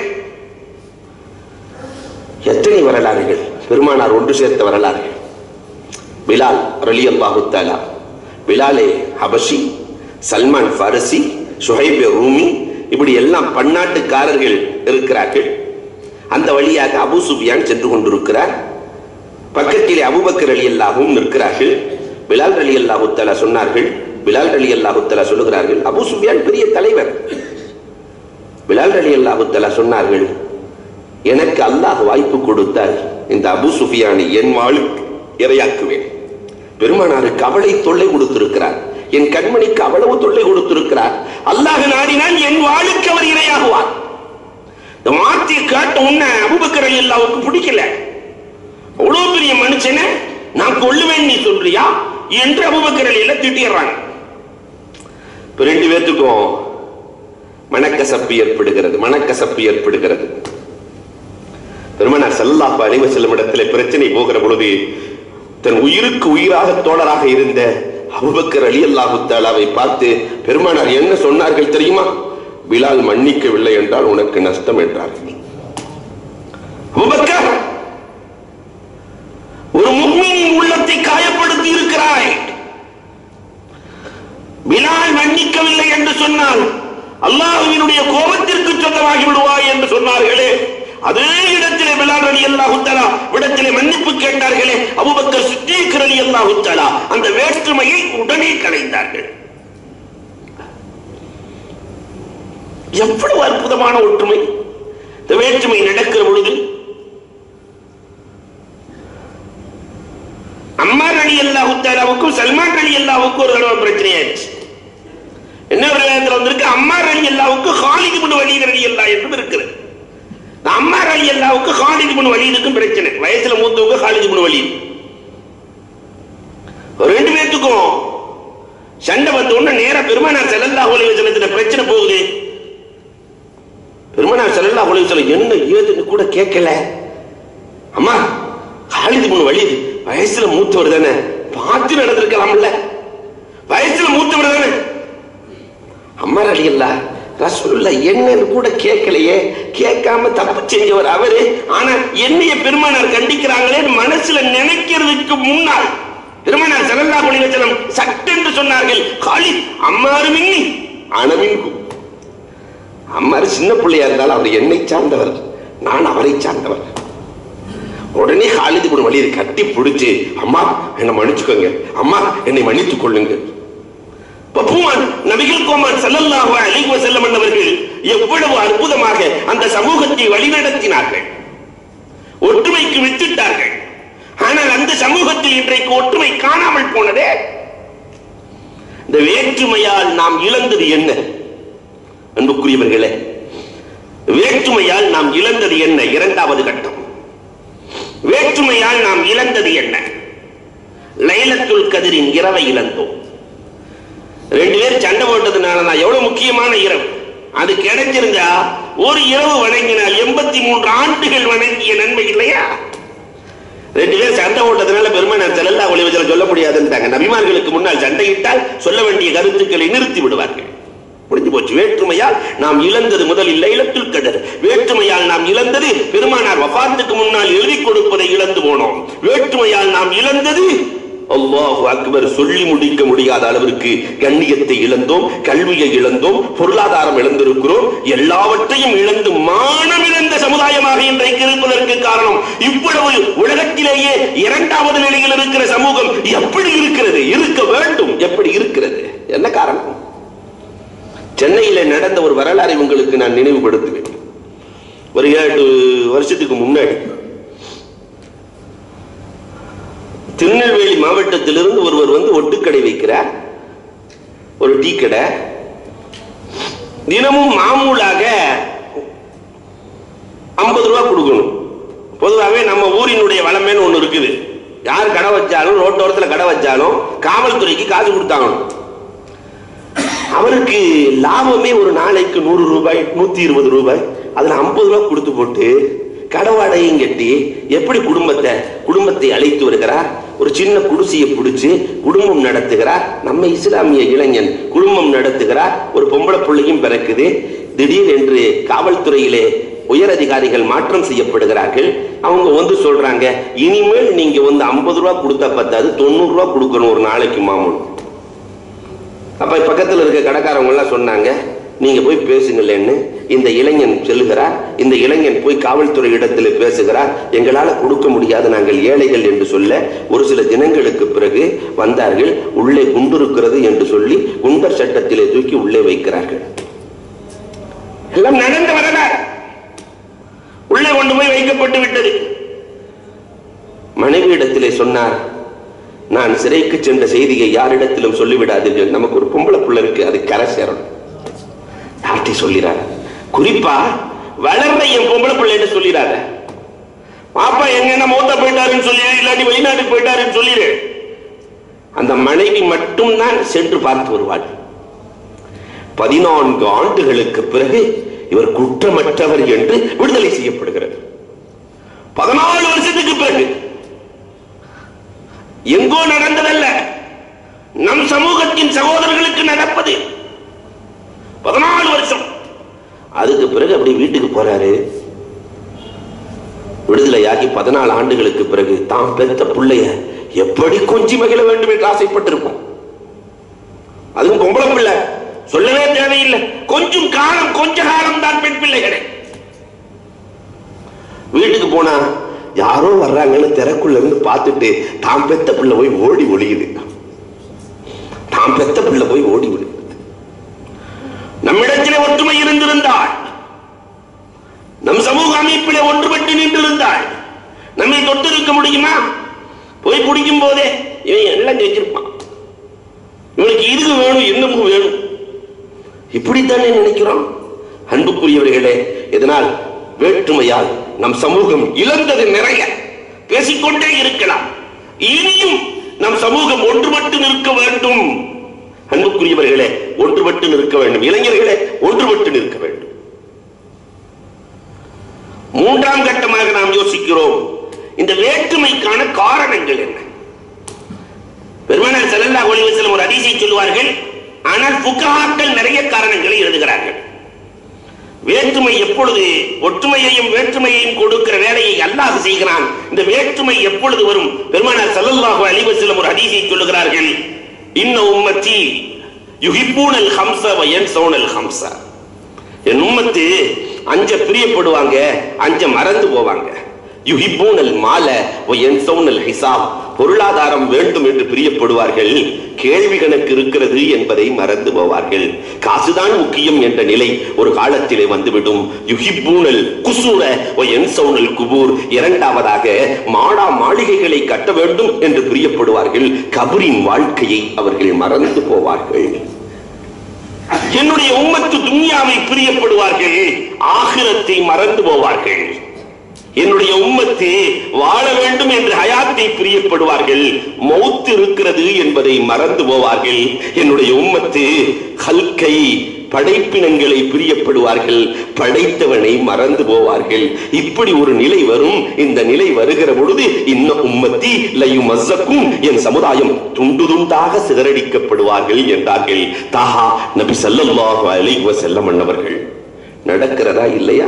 S1: எத்தனை வரலாறுகள் பெருமானார் ஒன்று சேர்த்த வரலாறுகள் பிலால் ரலி அல்லாஹு தாலா பிலாலே ஹபஷி சல்மான் ஃபாரசி சுஹைபே ரூமி இப்படி எல்லாம் பன்னாட்டுக்காரர்கள் இருக்கிறார்கள் அந்த வழியாக அபு சுஃபியான் சென்று கொண்டிருக்கிறார் பக்கத்திலே அபுபக்கர் அலி அல்லாஹும் நிற்கிறார்கள் பிலால் அலி அல்லாஹு தலா சொன்னார்கள் பிலால் அலி அல்லாஹு தலா சொல்லுகிறார்கள் அபு சுஃபியான் பெரிய தலைவர் பிலால் அலி அல்லாஹு தலா சொன்னார்கள் எனக்கு அல்லாஹ் வாய்ப்பு கொடுத்தால் இந்த அபு சுஃபியானை என் வாளுக்கு இரையாக்குவேன் பெருமானாருக்கு அவளை தொல்லை கொடுத்திருக்கிறார் என் கண்மணிக்கு அவ்வளவு தொல்லை கொடுத்திருக்கிறார் அல்லாஹ் நாடினால் என் வாளுக்கு அவர் இரையாகுவார் இந்த வார்த்தையை கேட்ட உடனே அபுபக்கர் அலி அல்லாவுக்கு பிடிக்கல அவ்வளவு பெரிய மனுஷனை நான் கொல்லுவேன் நீ சொல்றியா என்று அபுபக்கர் அலியில திட்டிடுறாங்க இப்ப ரெண்டு பேர்த்துக்கும் மனக்கசப்பு ஏற்படுகிறது மனக்கசப்பு ஏற்படுகிறது பெருமனார் சல்லாஹ் அலைவ செல்லும் இடத்துல பிரச்சனை போகிற பொழுது தன் உயிருக்கு உயிராக தோழராக இருந்த அபுபக்கர் அலி அல்லாஹு தாலாவை பார்த்து பெருமானார் என்ன சொன்னார்கள் தெரியுமா பிலால் மன்னிக்கவில்லை என்றால் உனக்கு நஷ்டம் என்றார்கள் அபூபக்கர் ஒரு முக்மீனின் உள்ளத்தை காயப்படுத்தி இருக்கிறாய் பிலால் மன்னிக்கவில்லை என்று சொன்னால் அல்லாஹுவினுடைய கோபத்திற்கு சொந்தமாகி விடுவாய் என்று சொன்னார்களே அதே இடத்திலே பிலால் அலி அல்லாஹு தஆலா இடத்திலே மன்னிப்பு கேட்டார்களே அபூபக்கர் சித்தீக் அலி அல்லாஹு தஆலா அந்த வேற்றுமையை உடனே கலைந்தார்கள் எவ்வளவு அற்புதமான ஒற்றுமை இந்த வேற்றுமை நடக்கிற பொழுது அம்மார் அலி அல்லாஹு தாலாவுக்கும் சல்மான் அலி அல்லாவுக்கும் ஒரு தடவை பிரச்சனை ஆயிடுச்சு என்ன ஒரு வேதத்தில் வந்திருக்கு அம்மார் அலி அல்லாவுக்கு ஹாலிது முன் வலீத் அலி அல்லா என்று இருக்கிறது இந்த அம்மார் அலி அல்லாவுக்கு ஹாலிது முன் வலீதுக்கும் பிரச்சனை வயசுல மூத்தவங்க ஹாலிது முன் வலீத் ரெண்டு பேர்த்துக்கும் சண்டை வந்த உடனே நேரா பெருமானார் ஸல்லல்லாஹு அலைஹி வஸல்லத்துல பிரச்சனை போகுது பெருமானார் ஸல்லல்லாஹு அலைஹி வஸல்லம் என்ன ஏதுன்னு கூட கேட்கல அம்மா ஹாலிது முன் வலீது வயசுல மூத்தவர் தானே பார்த்து நடந்திருக்கலாம்ல வயசுல மூத்தவர் தானே அம்மா அலியல்லா ரசூலுல்லா என்னன்னு கூட கேட்கலையே கேட்காம தப்பு செஞ்சவர் அவரு ஆனா என்னைய பெருமானார் கண்டிக்கிறாங்களே மனசுல நினைக்கிறதுக்கு முன்னால் பெருமானார் ஸல்லல்லாஹு அலைஹி வஸல்லம் சட்டென்று சொன்னார்கள் காலித் அம்மாரு மின்னி அனமின்கு அம்மாரு சின்ன பிள்ளையா இருந்தாலும் அவர் என்னை சார்ந்தவர் நான் அவரை சார்ந்தவர் உடனே ஹாலிது கூட வழியை கட்டி பிடிச்சு அம்மா என்னை மன்னிச்சுக்கோங்க அம்மா என்னை மன்னித்துக் கொள்ளுங்க பப்புவான் நபிகள் கோமான் ஸல்லல்லாஹு அலைஹி வஸல்லம் அவர்கள் எவ்வளவு அற்புதமாக அந்த சமூகத்தை வழிநடத்தினார்கள் ஒற்றுமைக்கு வித்திட்டார்கள் ஆனால் அந்த சமூகத்தில் இன்றைக்கு ஒற்றுமை காணாமல் போனதே இந்த வேற்றுமையால் நாம் இழந்தது என்ன அன்புக்குரியவர்களே வேற்றுமையால் நாம் இழந்தது என்ன இரண்டாவது கட்டம் வேற்றுமையால் நாம் இழந்தது என்ன லைலத்துல் கதிரின் இரவை இழந்தோம் ரெண்டு பேர் சண்டை போட்டதுனால நான் எவ்வளவு முக்கியமான இரவு அது கிடைச்சிருந்தா ஒரு இரவு வணங்கினால் எண்பத்தி மூன்று ஆண்டுகள் வணங்கிய நன்மை இல்லையா ரெண்டு பேர் சண்டை போட்டதுனால பெருமானார் செல்லல்லா ஒளிவச்சல சொல்ல முடியாதுன்றாங்க நபிமார்களுக்கு முன்னால் சண்டையிட்டால் சொல்ல வேண்டிய கருத்துக்களை நிறுத்தி விடுவார்கள் முடிஞ்சு போச்சு வேற்றுமையால் நாம் இழந்தது முதலில் லைலத்துல் கதர் வேற்றுமையால் நாம் இழந்தது பெருமானார் வஃபாத்துக்கு முன்னால் எழுதி கொடுப்பதை இழந்து போனோம் வேற்றுமையால் நாம் இழந்தது அல்லாஹ் அக்பர் சொல்லி முடிக்க முடியாத அளவிற்கு கண்ணியத்தை இழந்தோம் கல்வியை இழந்தோம் பொருளாதாரம் இழந்திருக்கிறோம் எல்லாவற்றையும் இழந்து மானம் இழந்த சமுதாயமாக இன்றைக்கு இருப்பதற்கு காரணம் இவ்வளவு உலகத்திலேயே இரண்டாவது நிலையில் இருக்கிற சமூகம் எப்படி இருக்கிறது இருக்க வேண்டும் எப்படி இருக்கிறது என்ன காரணம் சென்னையில நடந்த ஒரு வரலாறை உங்களுக்கு நான் நினைவுபடுத்துவேன் ஒரு ஏழு வருஷத்துக்கு முன்னாடி திருநெல்வேலி மாவட்டத்திலிருந்து ஒருவர் வந்து ஒட்டுக்கடை வைக்கிறார் ஒரு டீ கடை தினமும் மாமூலாக ஐம்பது ரூபா கொடுக்கணும் பொதுவாகவே நம்ம ஊரினுடைய வளமேன்னு ஒன்று இருக்குது யார் கடை வச்சாலும் ரோட்டோரத்தில் கடை வச்சாலும் காவல்துறைக்கு காசு கொடுத்தாங்கணும் அவருக்கு லாபமே ஒரு நாளைக்கு நூறு ரூபாய் நூத்தி இருபது ரூபாய் அதுல ஐம்பது ரூபாய் கொடுத்து போட்டு கடவாடையும் கட்டி எப்படி குடும்பத்தை குடும்பத்தை அழைத்து வருகிறார் ஒரு சின்ன குடிசையை பிடிச்சு குடும்பம் நடத்துகிறார் நம்ம இஸ்லாமிய இளைஞன் குடும்பம் நடத்துகிறார் ஒரு பொம்பளை பிள்ளையும் பிறக்குது திடீர் என்று காவல்துறையிலே உயர் அதிகாரிகள் மாற்றம் செய்யப்படுகிறார்கள் அவங்க வந்து சொல்றாங்க இனிமேல் நீங்க வந்து ஐம்பது ரூபா கொடுத்தா பத்தாது தொண்ணூறு ரூபா கொடுக்கணும் ஒரு நாளைக்கு மாமூல் அப்ப பக்கத்துல இருக்க கடைக்காரவங்க எல்லாம் சொன்னாங்க நீங்க போய் பேசுங்களேன்னு இந்த இளைஞன் செல்லுகிறார் இந்த இளைஞன் போய் காவல்துறை இடத்துல பேசுகிறார் எங்களால கொடுக்க முடியாது நாங்கள் ஏழைகள் என்று சொல்ல ஒரு சில தினங்களுக்கு பிறகு வந்தார்கள் உள்ளே குண்டு இருக்கிறது என்று சொல்லி குண்டர் சட்டத்திலே தூக்கி உள்ளே வைக்கிறார்கள் எல்லாம் நடந்து வரலாறு உள்ளே கொண்டு போய் வைக்கப்பட்டு விட்டது மனைவி இடத்திலே சொன்னார் நான் சிறைக்கு சென்ற செய்தியை யாரிடத்திலும் சொல்லிவிடாதீர்கள் நமக்கு ஒரு பொம்பளை புள்ள இருக்கு அது கரை சேரணும் யார்கிட்ட சொல்லிடாத குறிப்பா வளர்ந்த என் பொம்பளை பிள்ளைன்னு சொல்லிடாத பாப்பா எங்கன்னா மூத்த போயிட்டாருன்னு சொல்லிடு இல்லாட்டி வெளிநாட்டுக்கு போயிட்டாருன்னு சொல்லிடு அந்த மனைவி மட்டும்தான் சென்று பார்த்து வருவாள் பதினான்கு ஆண்டுகளுக்கு பிறகு இவர் குற்றமற்றவர் என்று விடுதலை செய்யப்படுகிறது பதினாலு வருஷத்துக்கு பிறகு எங்கோ நடந்ததல்ல நம் சமூகத்தின் சகோதரர்களுக்கு நடப்பது பதினாலு வருஷம் அதுக்கு பிறகு அப்படி வீட்டுக்கு போறாரு விடுதலையாகி பதினாலு ஆண்டுகளுக்கு பிறகு தாம் பெத்த பிள்ளைய எப்படி கொஞ்சி மகிழ வேண்டும் என்று ஆசைப்பட்டிருப்போம் அதுவும் பொம்பளை பிள்ளை சொல்லவே தேவையில்லை கொஞ்சம் காலம் கொஞ்ச காலம் தான் பெண் பிள்ளைகளே வீட்டுக்கு போனா யாரோ வர்றாங்கன்னு திறக்குள்ள இருந்து பார்த்துட்டு தாம் பெத்த பிள்ளை போய் ஓடி ஒளியுது தாம் பெத்த பிள்ளை போய் ஓடி விடுது நம்மிடத்திலே ஒற்றுமை இருந்திருந்தால் நம் சமூக அமைப்பிலே ஒன்றுபட்டு நின்றிருந்தால் நம்மை தொட்டிருக்க முடியுமா போய் குடிக்கும் போதே இவன் எல்லாம் செஞ்சிருப்பான் இவனுக்கு இது வேணும் இன்னமும் வேணும் இப்படித்தானே நினைக்கிறோம் அன்புக்குரியவர்களே இதனால் வேற்றுமையால் நம் சமூகம் இழந்தது நிறைய பேசிக்கொண்டே இருக்கலாம் இனியும் நம் சமூகம் ஒன்றுபட்டு நிற்க வேண்டும் அன்புக்குரியவர்களே ஒன்றுபட்டு நிற்க வேண்டும் இளைஞர்களே ஒன்றுபட்டு நிற்க வேண்டும் மூன்றாம் கட்டமாக நாம் யோசிக்கிறோம் இந்த வேற்றுமைக்கான காரணங்கள் என்ன பெருமனார் செல்லல்லா ஒளிவசலம் ஒரு அதிசை சொல்லுவார்கள் ஆனால் புகாக்கள் நிறைய காரணங்களை எழுதுகிறார்கள் வேற்றுமை எப்பொழுது ஒற்றுமையையும் வேற்றுமையையும் கொடுக்கிற வேலையை அல்லாஹ் செய்கிறான் இந்த வேற்றுமை எப்பொழுது வரும் பெருமானார் ஸல்லல்லாஹு அலைஹி வஸல்லம் ஒரு ஹதீஸை சொல்லுகிறார்கள் இன்ன உம்மத்தி யுஹிப்பூனல் ஹம்ஸ வ யன்ஸூனல் ஹம்ஸ என் உம்மத்து அஞ்ச பிரியப்படுவாங்க அஞ்ச மறந்து போவாங்க யுஹிப்பூனல் மால வ யன்ஸூனல் ஹிசாப் பொருளாதாரம் வேண்டும் என்று பிரியப்படுவார்கள் கேள்வி கணக்கு இருக்கிறது என்பதை மறந்து போவார்கள் காசுதான் முக்கியம் என்ற நிலை ஒரு காலத்திலே வந்துவிடும் யுஹிப்பூனல் குசூர வ யன்ஸூனல் குபூர் இரண்டாவதாக மாடா மாளிகைகளை கட்ட வேண்டும் என்று பிரியப்படுவார்கள் கபரின் வாழ்க்கையை அவர்கள் மறந்து போவார்கள் என்னுடைய உம்மத்து துன்யாவை பிரியப்படுவார்கள் ஆகிரத்தை மறந்து போவார்கள் என்னுடைய உம்மத்து வாழ வேண்டும் என்று ஹயாத்தை பிரியப்படுவார்கள் மௌத்து இருக்கிறது என்பதை மறந்து போவார்கள் என்னுடைய உம்மத்து ஹல்கை படைப்பினங்களை பிரியப்படுவார்கள் படைத்தவனை மறந்து போவார்கள் இப்படி ஒரு நிலை வரும் இந்த நிலை வருகிற பொழுது இன்ன உம்மத்தி லையும் மஸ்ஸக்கும் என் சமுதாயம் துண்டு துண்டாக சிதறடிக்கப்படுவார்கள் என்றார்கள் தாஹா நபி ஸல்லல்லாஹு அலைஹி வஸல்லம் அன்னவர்கள் நடக்கிறதா இல்லையா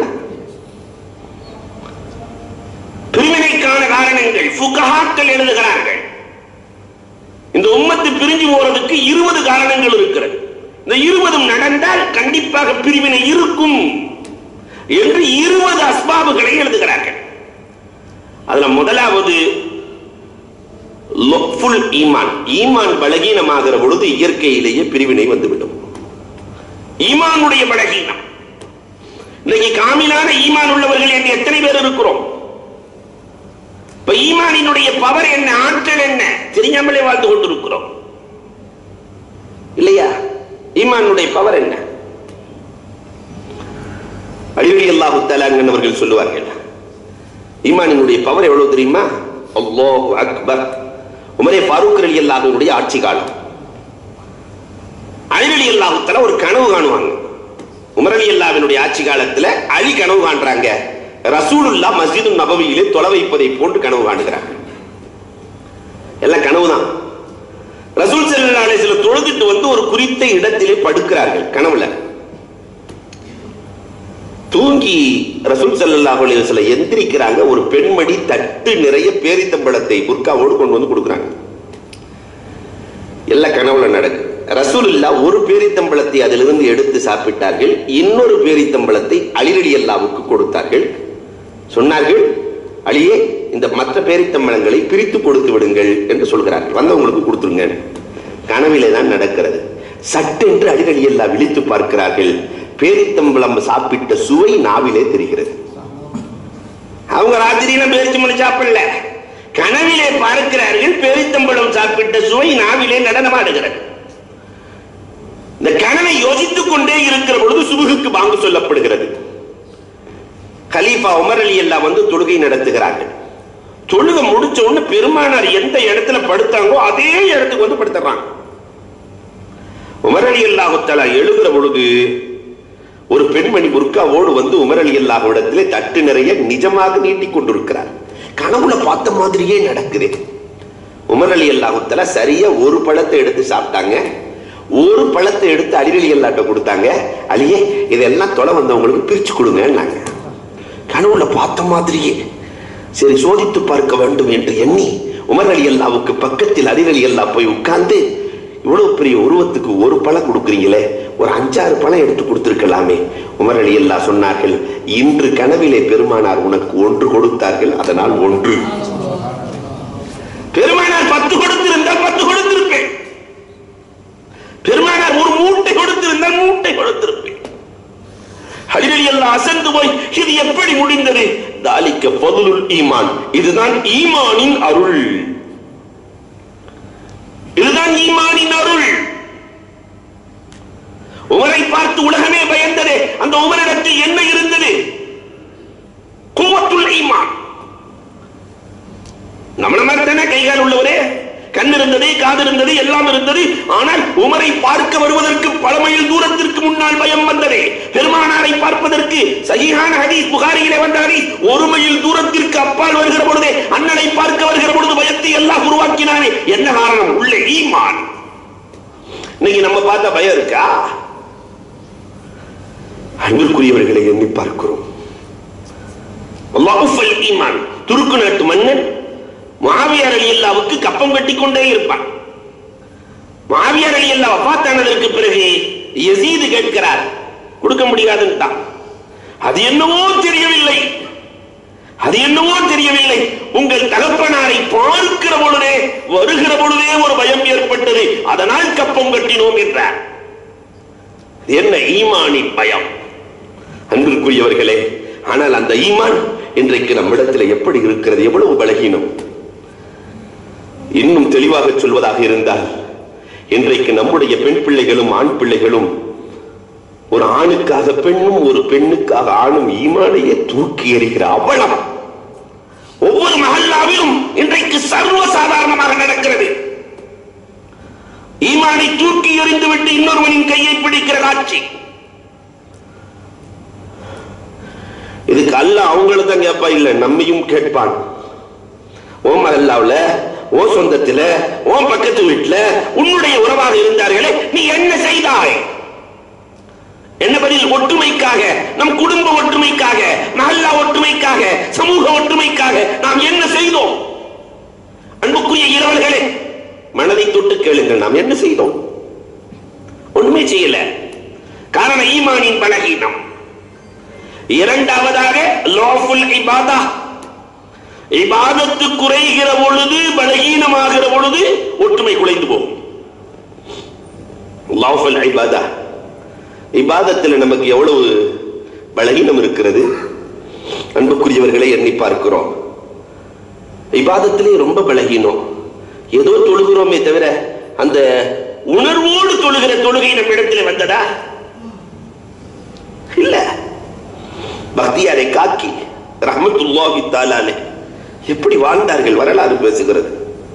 S1: பிரிவினைக்கான காரணங்கள் ஃபுகஹாக்கள் எழுதுகிறார்கள் இந்த உம்மத்து பிரிஞ்சு போறதுக்கு இருபது காரணங்கள் இருக்கிறது இந்த இருபதும் நடந்தால் கண்டிப்பாக பிரிவினை இருக்கும் என்று இருபது அஸ்பாபுகளை எழுதுகிறார்கள் அதுல முதலாவது லொஃபுல் ஈமான் ஈமான் பலகீனமாகிற பொழுது இயற்கையிலேயே பிரிவினை வந்துவிடும் ஈமானுடைய பலகீனம் இன்னைக்கு காமிலான ஈமான் உள்ளவர்கள் என்று எத்தனை பேர் இருக்கிறோம் இப்ப ஈமானினுடைய பவர் என்ன ஆற்றல் என்ன தெரியாமலே வாழ்ந்து கொண்டிருக்கிறோம் இல்லையா ஈமானுடைய பவர் என்ன அழிவலி அல்லாஹு தலாங்கன்னவர்கள் சொல்லுவார்கள் ஈமானினுடைய பவர் எவ்வளவு தெரியுமா அல்லாஹு அக்பர் உமரே ஃபாரூக் அலி அல்லாஹுடைய ஆட்சி காலம் அழிவலி அல்லாஹு தலா ஒரு கனவு காணுவாங்க உமர் அலி அல்லாவினுடைய ஆட்சி காலத்துல அலி கனவு காண்றாங்க ரசூலுல்லா மஸ்ஜிது நபவியிலே தொலை வைப்பதை போன்று கனவு காணுகிறாங்க எல்லாம் கனவுதான் ரசூல் செல்லா சில தொழுதுட்டு வந்து ஒரு குறித்த இடத்திலே படுக்கிறார்கள் கனவுல தூங்கி ரசூல் ஸல்லல்லாஹு அலைஹி வஸல்லம் எந்திரிக்கிறாங்க ஒரு பெண்மணி தட்டு நிறைய பேரித்தம்பழத்தை புர்காவோடு கொண்டு வந்து கொடுக்குறாங்க எல்லாம் கனவுல நடக்கு ரசூலுல்லா ஒரு பேரித்தம்பழத்தை அதிலிருந்து எடுத்து சாப்பிட்டார்கள் இன்னொரு பேரித்தம்பழத்தை அலிரடி அல்லாவுக்கு கொடுத்தார்கள் சொன்னார்கள் அலியே இந்த மற்ற பேரித்தம்பழங்களை பிரித்து கொடுத்து விடுங்கள் என்று சொல்கிறார்கள் வந்தவங்களுக்கு கொடுத்துருங்க கனவிலே தான் நடக்கிறது சட்டென்று அலிரடி அல்லா விழித்து பார்க்கிறார்கள் பேரித்தம்பழம் சாப்பிட்ட சுவை நாவிலே தெரிகிறது அவங்க ராத்திரியில பேரிச்சம்பழம் சாப்பிடல கனவிலே பார்க்கிறார்கள் பேரித்தம்பழம் சாப்பிட்ட சுவை நாவிலே நடனமாடுகிறது இந்த கனவை யோசித்துக் கொண்டே இருக்கிற பொழுது சுபுகுக்கு பாங்கு சொல்லப்படுகிறது கலீஃபா உமர் அலி எல்லாம் வந்து தொழுகை நடத்துகிறார்கள் தொழுகை முடிச்ச உடனே பெருமானார் எந்த இடத்துல படுத்தாங்களோ அதே இடத்துக்கு வந்து படுத்துறாங்க உமர் அலி அல்லாஹுத்தலா எழுகிற பொழுது ஒரு பெண்மணி புர்காவோடு வந்து உமர் அலி அல்லாஹ்விடத்திலே தட்டு நிறைய நிஜமாக நீட்டிக் கொண்டிருக்கிறார் கனவுல பார்த்த மாதிரியே நடக்குது உமர் அலி அல்லாஹுத்தலா சரியா ஒரு பழத்தை எடுத்து சாப்பிட்டாங்க ஒரு பழத்தை எடுத்து அலிரலி அல்லாட்ட கொடுத்தாங்க அலியே இதெல்லாம் தொலை வந்தவங்களுக்கு பிரிச்சு கொடுங்கன்னாங்க கனவுல பார்த்த மாதிரியே சரி சோதித்து பார்க்க வேண்டும் என்று எண்ணி உமர் அலி அல்லாவுக்கு பக்கத்தில் அலிரலி அல்லா போய் உட்கார்ந்து இவ்வளவு பெரிய உருவத்துக்கு ஒரு பழம் கொடுக்குறீங்களே ஒரு அஞ்சாறு பழம் எடுத்து கொடுத்திருக்கலாமே உமர் அலி அல்லா சொன்னார்கள் இன்று கனவிலே பெருமானார் உனக்கு ஒன்று கொடுத்தார்கள் அதனால் ஒன்று பெருமானார் பத்து கொடுத்திருந்தால் பத்து கொடுத்திருப்பேன் பெருமானார் ஒரு மூட்டை கொடுத்திருந்தால் மூட்டை கொடுத்திருப்பேன் ஹலிரலி எல்லாம் அசந்து போய் இது எப்படி முடிந்தது தாலிக்க பதுலுல் ஈமான் இதுதான் ஈமானின் அருள் இதுதான் ஈமானின் அருள் உமரை பார்த்து உலகமே பயந்ததே அந்த உமரிடத்தில் என்ன இருந்தது குவத்துல் ஈமான் நம்மள மாதிரி தானே கைகால் உள்ளவரே கண் இருந்தது காது இருந்தது எல்லாம் இருந்தது ஆனால் உமரை பார்க்க வருவதற்கு பல மைல் தூரத்திற்கு முன்னால் பயம் வந்ததே பெருமானாரை பார்ப்பதற்கு சகிஹான ஹதீஸ் புகாரியிலே வந்த ஹதீஸ் ஒரு மைல் தூரத்திற்கு அப்பால் வருகிற பொழுதே அண்ணனை பார்க்க வருகிற பொழுது பயத்தை எல்லாம் உருவாக்கினானே என்ன காரணம் உள்ளே ஈமான் இன்னைக்கு நம்ம பார்த்த பயம் இருக்கா அன்பிற்குரியவர்களை எண்ணி பார்க்கிறோம் அல்லாஹுல் ஈமான் துருக்கு நாட்டு மன்னன் மாவியார் அலி அல்லாவுக்கு கப்பம் கட்டி கொண்டே இருப்பான் மாவியார் அலி அல்லா வஃபாத்தானதற்கு பிறகு யசீது கேட்கிறார் கொடுக்க முடியாதுன்ட்டான் அது என்னவோ தெரியவில்லை அது என்னவோ தெரியவில்லை உங்கள் தகப்பனாரை பார்க்கிற பொழுதே வருகிற பொழுதே ஒரு பயம் ஏற்பட்டது அதனால் கப்பம் கட்டினோம் என்றார் என்ன ஈமானின் பயம் அன்பிற்குரியவர்களே ஆனால் அந்த ஈமான் இன்றைக்கு நம்மிடத்தில் எப்படி இருக்கிறது எவ்வளவு பலகீனம் இன்னும் தெளிவாக சொல்வதாக இருந்தால் இன்றைக்கு நம்முடைய பெண் பிள்ளைகளும் ஆண் பிள்ளைகளும் ஒரு ஆணுக்காக பெண்ணும் ஒரு பெண்ணுக்காக ஆணும் ஈமானையே தூக்கி எறிகிற அவலம் ஒவ்வொரு மகல்லாவிலும் இன்றைக்கு சர்வ சாதாரணமாக நடக்கிறது ஈமானை தூக்கி எறிந்து விட்டு இன்னொருவனின் கையை பிடிக்கிற காட்சி இதுக்கு அல்ல அவங்கள தான் கேட்பா இல்ல நம்மையும் கேட்பான் ஓ மகல்லாவுல ஓ சொந்தத்துல ஓ பக்கத்து வீட்டுல உன்னுடைய உறவாக இருந்தார்களே நீ என்ன செய்தாய் என்ன பதில் ஒற்றுமைக்காக நம் குடும்ப ஒற்றுமைக்காக மகல்லா ஒற்றுமைக்காக சமூக ஒற்றுமைக்காக நாம் என்ன செய்தோம் அன்புக்குரிய இரவல்களே மனதை தொட்டு கேளுங்கள் நாம் என்ன செய்தோம் ஒண்ணுமே செய்யல காரணம் ஈமானின் பலகீனம் இரண்டாவதாக லாஃபுல் இபாதா இபாதத்து குறைகிற பொழுது பலகீனமாகிற பொழுது ஒற்றுமை குலைந்து போகும் லாஃபுல் இபாதா இபாதத்தில் நமக்கு எவ்வளவு பலகீனம் இருக்கிறது அன்புக்குரியவர்களை எண்ணி பார்க்கிறோம் இபாதத்திலே ரொம்ப பலகீனம் ஏதோ தொழுகிறோமே தவிர அந்த உணர்வோடு தொழுகிற தொழுகை நம்ம இடத்துல வந்ததா இல்ல பக்தியாரை காக்கி ரஹமத்துல்லாஹி தாலாலே எப்படி வாழ்ந்தார்கள் வரலாறு பேசுகிறது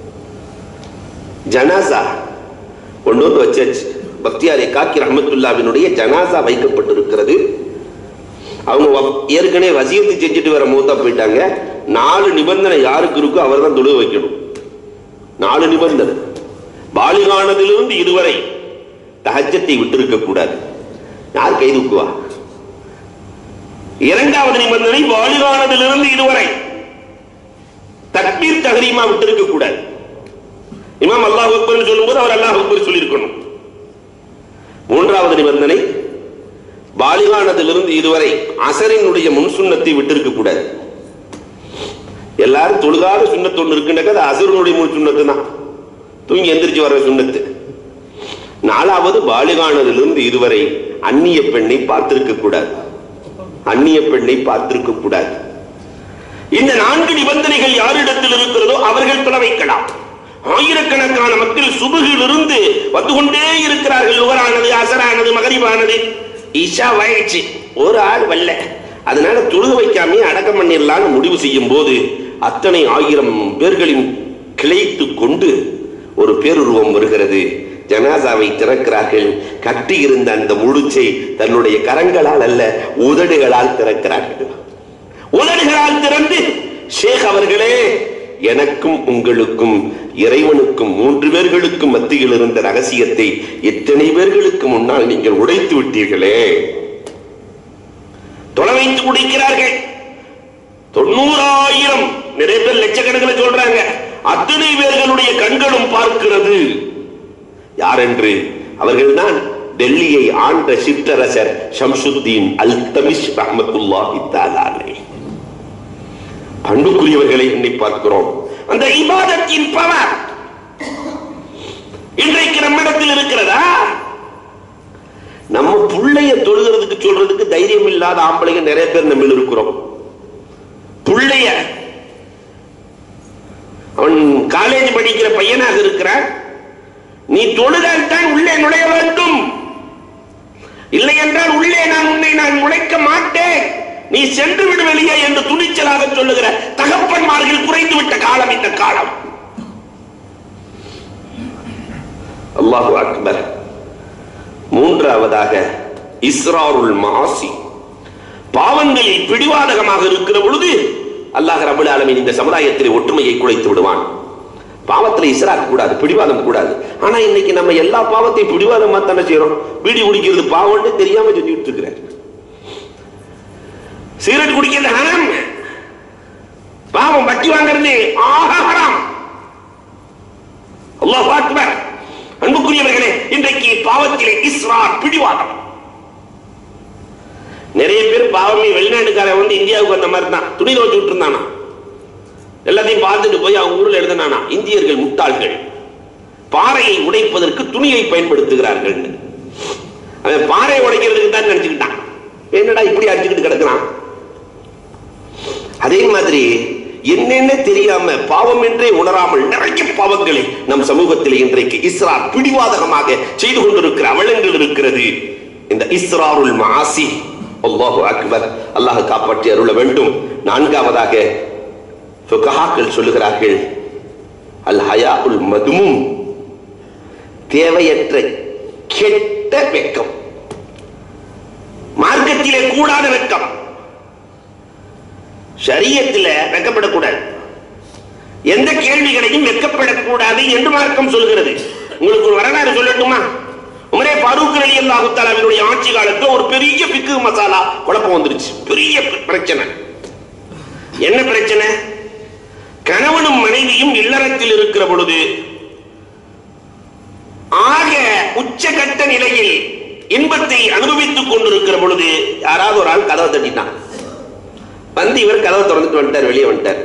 S1: ஜனாசா கொண்டு வந்து வச்சாச்சு பக்தியாரை காக்கி ரஹமத்துல்லாவினுடைய ஜனாசா வைக்கப்பட்டிருக்கிறது அவங்க வ- ஏற்கனவே வசியத்தை செஞ்சுட்டு வர மூத்தா போயிட்டாங்க நாலு நிபந்தனை யாருக்கு இருக்கோ அவர் தான் தொழுக வைக்கணும் நாலு நிபந்தனை பாலிகானதிலிருந்து இதுவரை தஹஜத்தை விட்டிருக்க கூடாது யார் கை தூக்குவா இரண்டாவது நிபந்தனை பாலிகானதிலிருந்து இதுவரை தக்பீர் தகரீமா விட்டிருக்க கூடாது இமாம் அல்லாஹ் அக்பர் சொல்லும்போது அவர் அல்லாஹ் அக்பர் சொல்லியிருக்கணும் மூன்றாவது நிபந்தனை பாலிகானதிலிருந்து இதுவரை அசரினுடைய முன் சுண்ணத்தை விட்டிருக்க கூடாது எல்லாரும் தொழுகாத சுண்ணத்து ஒன்று இருக்குன்னாக்கா அது அசருனுடைய முன் சுண்ணத்து தான் தூங்கி எந்திரிச்சு வர சுண்ணத்து நாலாவது பாலிகானதிலிருந்து இதுவரை அந்நிய பெண்ணை பார்த்திருக்க கூடாது அந்நிய பெண்ணை பார்த்திருக்க கூடாது இந்த நான்கு நிபந்தனைகள் யாரிடத்தில் இருக்கிறதோ அவர்கள் தொலை வைக்கலாம் ஆயிரக்கணக்கான மக்கள் சுபுகிலிருந்து வந்து கொண்டே இருக்கிறார்கள் நுகரானது அசரானது மகரிபானது ஈஷா வாயிடுச்சு ஒரு ஆள் வரல அதனால தொழுக வைக்காமே அடக்கம் பண்ணிடலாம்னு முடிவு செய்யும் போது அத்தனை ஆயிரம் பேர்களின் கிளைத்து கொண்டு ஒரு பேருருவம் வருகிறது ஜனாசாவை திறக்கிறார்கள் கட்டி இருந்த அந்த முழுச்சை தன்னுடைய கரங்களால் அல்ல உதடுகளால் திறக்கிறார்கள் உதடுகளால் திறந்து ஷேக் அவர்களே எனக்கும் உங்களுக்கும் இறைவனுக்கும் மூன்று பேர்களுக்கும் மத்தியில் இருந்த ரகசியத்தை எத்தனை பேர்களுக்கு முன்னால் நீங்கள் உடைத்து விட்டீர்களே தொலை வைத்து குடிக்கிறார்கள் தொண்ணூறாயிரம் நிறைய பேர் லட்சக்கணக்கில் சொல்றாங்க அத்தனை பேர்களுடைய கண்களும் பார்க்கிறது யார் என்று அவர்கள்தான் டெல்லியை ஆண்ட சிற்றரசர் ஷம்சுத்தீன் அல் தமிஷ் ரஹமத்துல்லாஹி தஆலாலே பண்புக்குரியவர்களை எண்ணி பார்க்கிறோம் அந்த இபாதத்தின் பவர் இன்றைக்கு நம்மிடத்தில் இருக்கிறதா நம்ம புள்ளைய தொழுகிறதுக்கு சொல்றதுக்கு தைரியம் இல்லாத ஆம்பளைங்க நிறைய பேர் நம்ம இருக்கிறோம் புள்ளைய அவன் காலேஜ் படிக்கிற பையனாக இருக்கிறான் நீ தொழுதால் தான் உள்ளே நுழைய வேண்டும் இல்லை என்றால் உள்ளே நான் உன்னை நான் நுழைக்க மாட்டேன் நீ சென்று விடு வெளியே என்று துணிச்சலாக சொல்லுகிற தகப்பன்மார்கள் குறைந்து விட்ட காலம் இந்த காலம் அல்லாஹு அக்பர் மூன்றாவதாக இஸ்ராருல் மாசி பாவங்களில் பிடிவாதகமாக இருக்கிற பொழுது அல்லாஹ் ரபுல் ஆலமீன் இந்த சமுதாயத்தில் ஒற்றுமையை குலைத்து விடுவான் பாவத்துல இஸ்ராக் கூடாது பிடிவாதம் கூடாது ஆனா இன்னைக்கு நம்ம எல்லா பாவத்தையும் பிடிவாதமா தானே செய்யறோம் பீடி குடிக்கிறது பாவம்னு தெரியாம செஞ்சுட்டு இருக்கிறார் சிகரெட் குடிக்கிறது ஹராம் பாவம் வட்டி வாங்குறது ஆஹா ஹராம் அல்லாஹ் அக்பர் அன்புக்குரியவர்களே இன்றைக்கு பாவத்திலே இஸ்ரார் பிடிவாதம் நிறைய பேர் பாவமே வெளிநாட்டுக்காரன் வந்து இந்தியாவுக்கு வந்த மாதிரி தான் துணி துவச்சு விட்டுருந்தானா எல்லாத்தையும் பார்த்துட்டு போய் அவங்க ஊர்ல எழுதினானா இந்தியர்கள் முட்டாள்கள் பாறையை உடைப்பதற்கு துணியை பயன்படுத்துகிறார்கள் அவன் பாறை உடைக்கிறதுக்கு தான் நினைச்சுக்கிட்டான் என்னடா இப்படி அடிச்சுக்கிட்டு கிடக்குறான் அதே மாதிரி என்னென்ன தெரியாம பாவம் என்றே உணராமல் நிறைய பாவங்களை நம் சமூகத்தில் இன்றைக்கு இஸ்ரா பிடிவாதகமாக செய்து கொண்டிருக்கிற அவலங்கள் இருக்கிறது இந்த இஸ்ராருல் மாசி அல்லாஹு அக்பர் அல்லாஹ் காப்பாற்றி அருள வேண்டும் நான்காவதாக ஃபுகஹாக்கள் சொல்லுகிறார்கள் அல் ஹயாஉல் மதுமும் தேவையற்ற கெட்ட வெக்கம் மார்க்கத்திலே கூடாத வெக்கம் ஷரியத்தில் வெக்கப்படக்கூடாது எந்த கேள்விகளையும் வெக்கப்படக்கூடாது என்று மார்க்கம் சொல்கிறது உங்களுக்கு ஒரு வரலாறு சொல்லட்டுமா உமரே பரூக் அலி அல்லாஹு தஆலாவினுடைய ஆட்சி காலத்துல ஒரு பெரிய பிக்கு மசாலா குழப்பம் வந்துருச்சு பெரிய பிரச்சனை என்ன பிரச்சனை கணவனும் மனைவியும் இல்லறத்தில் இருக்கிற பொழுது ஆக உச்சகட்ட நிலையில் இன்பத்தை அனுபவித்துக் கொண்டிருக்கிற பொழுது யாராவது ஒரு ஆள் கதவை தட்டிட்டான் வந்து இவர் கதவை திறந்துட்டு வந்துட்டார் வெளியே வந்துட்டார்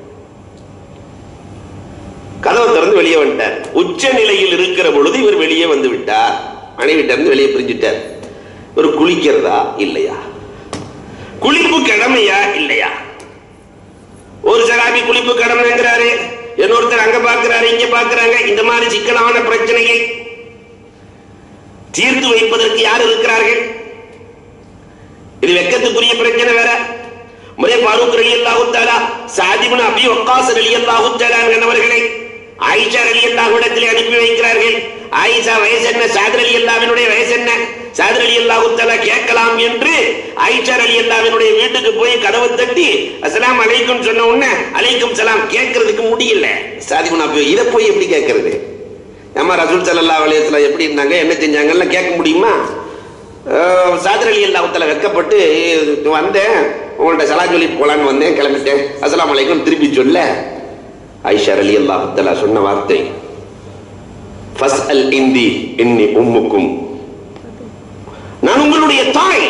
S1: கதவை திறந்து வெளியே வந்துட்டார் உச்ச நிலையில் இருக்கிற பொழுது இவர் வெளியே வந்து விட்டார் மனைவிட்ட இருந்து வெளியே பிரிஞ்சுட்டார் இவர் குளிக்கிறதா இல்லையா குளிப்பு கடமையா இல்லையா ஒரு சராபி குளிப்பு கடமைங்கிறாரு இன்னொருத்தர் அங்க பாக்குறாரு இங்க பாக்குறாங்க இந்த மாதிரி சிக்கலான பிரச்சனையை தீர்த்து வைப்பதற்கு யார் இருக்கிறார்கள் இது வெக்கத்துக்குரிய பிரச்சனை வேற முறை பாரூக் ரலி அல்லாஹு தாலா சாதிபுன் அபி வக்காஸ் ரலி அல்லாஹு தாலா என்பவர்களை ஆயிஷா ரலி அல்லாஹ்விடத்திலே அனுப்பி வைக்கிறார்கள் ஆயிஷா வயசு என்ன சாதர் அலி அல்லாவினுடைய வயசு என்ன சாதர் அலி அல்லாஹு தாலா கேட்கலாம் என்று ஆயிஷா அலி அல்லாவினுடைய வீட்டுக்கு போய் கதவை தட்டி அஸ்ஸலாமு அலைக்கும் சொன்ன உடனே அலைக்கும் சலாம் கேட்கறதுக்கு முடியல சாதிபுன் அபி இதை போய் எப்படி கேட்கறது ஏமா ரசூல் சல்லா வலையத்துல எப்படி இருந்தாங்க என்ன செஞ்சாங்கலாம் கேட்க முடியுமா அஹ் சாதர் அலி அல்லாஹத்துல வெக்கப்பட்டு வந்தேன் உங்கள்ட்ட சலா சொல்லிட்டு போலான்னு வந்தேன் கிளம்பிட்டேன் அஸ்ஸலாமு அலைக்கும் திருப்பி சொல்ல ஐஷா அலி அல்லாஹுத்தலா சொன்ன வார்த்தை ஃபஸ் அல் இந்தி இன்னி உம்முக்கும் நான் உங்களுடைய தாய்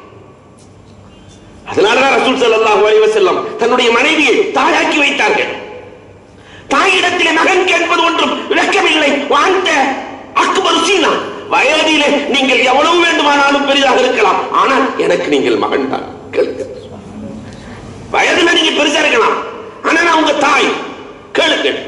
S1: அதனாலதான் ரசூல் ஸல்லல்லாஹு அலைஹி வஸல்லம் தன்னுடைய மனைவியை தாயாக்கி வைத்தார்கள் தாயிடத்திலே மகன் கேட்பது ஒன்றும் விளக்கமில்லை வாழ்ந்த அக்பர் சீனா வயதிலே நீங்கள் எவ்வளவு வேண்டுமானாலும் பெரிதாக இருக்கலாம் ஆனால் எனக்கு நீங்கள் மகன் தான் கேளுங்க வயதுல நீங்க பெருசா இருக்கலாம் ஆனா நான் உங்க தாய் கேளுங்கள்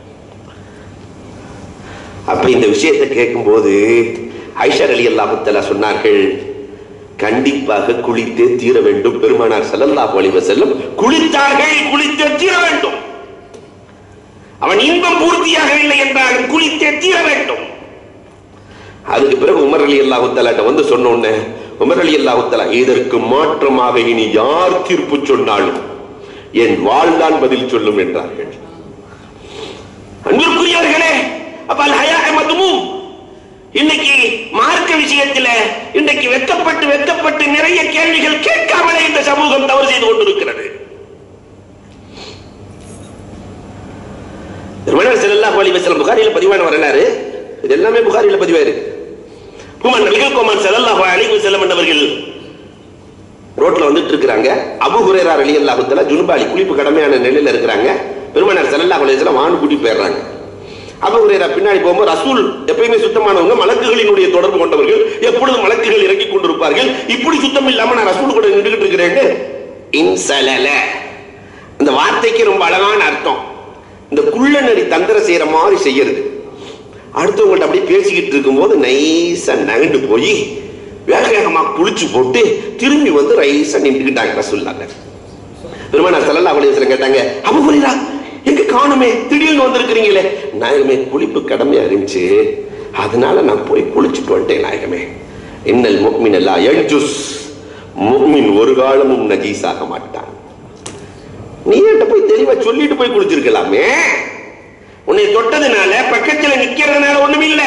S1: அப்ப இந்த விஷயத்தை கேட்கும்போது ஐஷர் அலி அல்லாஹுத்தலா சொன்னார்கள் கண்டிப்பாக குளித்தே தீர வேண்டும் பெருமானார் ஸல்லல்லாஹு அலைஹி வஸல்லம் குளித்தார்கள் குளித்தே தீர வேண்டும் அவன் இன்பம் பூர்த்தியாகவில்லை என்றாலும் குளித்தே தீர வேண்டும் அதுக்கு பிறகு உமர் அலி அல்லாஹுத்தலாட்ட வந்து சொன்ன உடனே உமர் அலி அல்லாஹுத்தலா இதற்கு மாற்றமாக இனி யார் தீர்ப்பு சொன்னாலும் என் வாழ்தான் பதில் சொல்லும் என்றார்கள் அன்பிற்குரியவர்களே அப்ப அல் ஹயா மதுமும் இன்னைக்கு மார்க்க விஷயத்துல இன்றைக்கு வெக்கப்பட்டு வெக்கப்பட்டு நிறைய கேள்விகள் கேட்காமலே இந்த சமூகம் தவறு செய்து கொண்டிருக்கிறது திருமணம் ஸல்லல்லாஹு அலைஹி வஸல்லம் புகாரில பதிவான வரலாறு இது எல்லாமே புகாரில பதிவாயிருக்கு குமான் நபிகள் குமான் ஸல்லல்லாஹு அலைஹி வஸல்லம் என்பவர்கள் ரோட்ல வந்துட்டு இருக்காங்க அபு ஹுரேரா ரலியல்லாஹு தஆலா ஜுனுபாலி குளிப்பு கடமையான நிலையில இருக்கிறாங்க பெருமானார் ஸல்லல்லாஹு அலைஹி வஸல்லம் வான் கூட்டி போயிடுறாங்க அபு ஹுரேரா பின்னாடி போகும்போது ரசூல் எப்பயுமே சுத்தமானவங்க மலக்குகளினுடைய தொடர்பு கொண்டவர்கள் எப்பொழுதும் மலக்குகள் இறங்கி கொண்டிருப்பார்கள் இப்படி சுத்தம் இல்லாம நான் ரசூல் கூட நின்றுகிட்டு இருக்கிறேன்னு இன்சலல அந்த வார்த்தைக்கு ரொம்ப அழகான அர்த்தம் இந்த குள்ளநரி தந்திர செய்யற மாதிரி செய்யறது அடுத்தவங்கள்ட்ட அப்படியே பேசிக்கிட்டு இருக்கும்போது நைஸா நகண்டு போய் வேக வேகமா குளிச்சு போட்டு திரும்பி வந்து ரைஸா நின்றுக்கிட்டாங்க ரசூல்லாங்க பெருமானார் ஸல்லல்லாஹு அலைஹி வஸல்லம் கேட்டாங்க அபு ஹுரைரா எங்க காணுமே திடீர்னு வந்திருக்கிறீங்களே நாயகமே குளிப்பு கடமையா இருந்துச்சு அதனால நான் போய் குளிச்சுட்டு வந்துட்டேன் நாயகமே இன்னல் முக்மின் அல்லா யஜுஸ் முக்மின் ஒரு காலமும் நஜீஸாக மாட்டான் நீ என்கிட்ட போய் தெளிவா சொல்லிட்டு போய் குளிச்சிருக்கலாமே உன்னை தொட்டதுனால பக்கத்துல நிக்கிறதுனால ஒண்ணும் இல்ல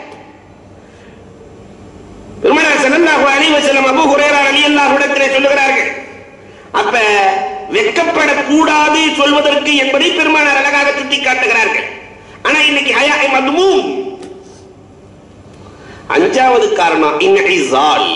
S1: பெருமானார் ஸல்லல்லாஹு அலைஹி வஸல்லம் அபூ ஹுரைரா ரலியல்லாஹு இடத்திலே சொல்லுகிறார்கள் அப்ப வெட்கப்படக்கூடாது சொல்வதற்கு என்பதை பெருமானார் அழகாக சுட்டி காட்டுகிறார்கள் ஆனா இன்னைக்கு ஹயா மதுமூம் அஞ்சாவது காரணம் இன்னிசால்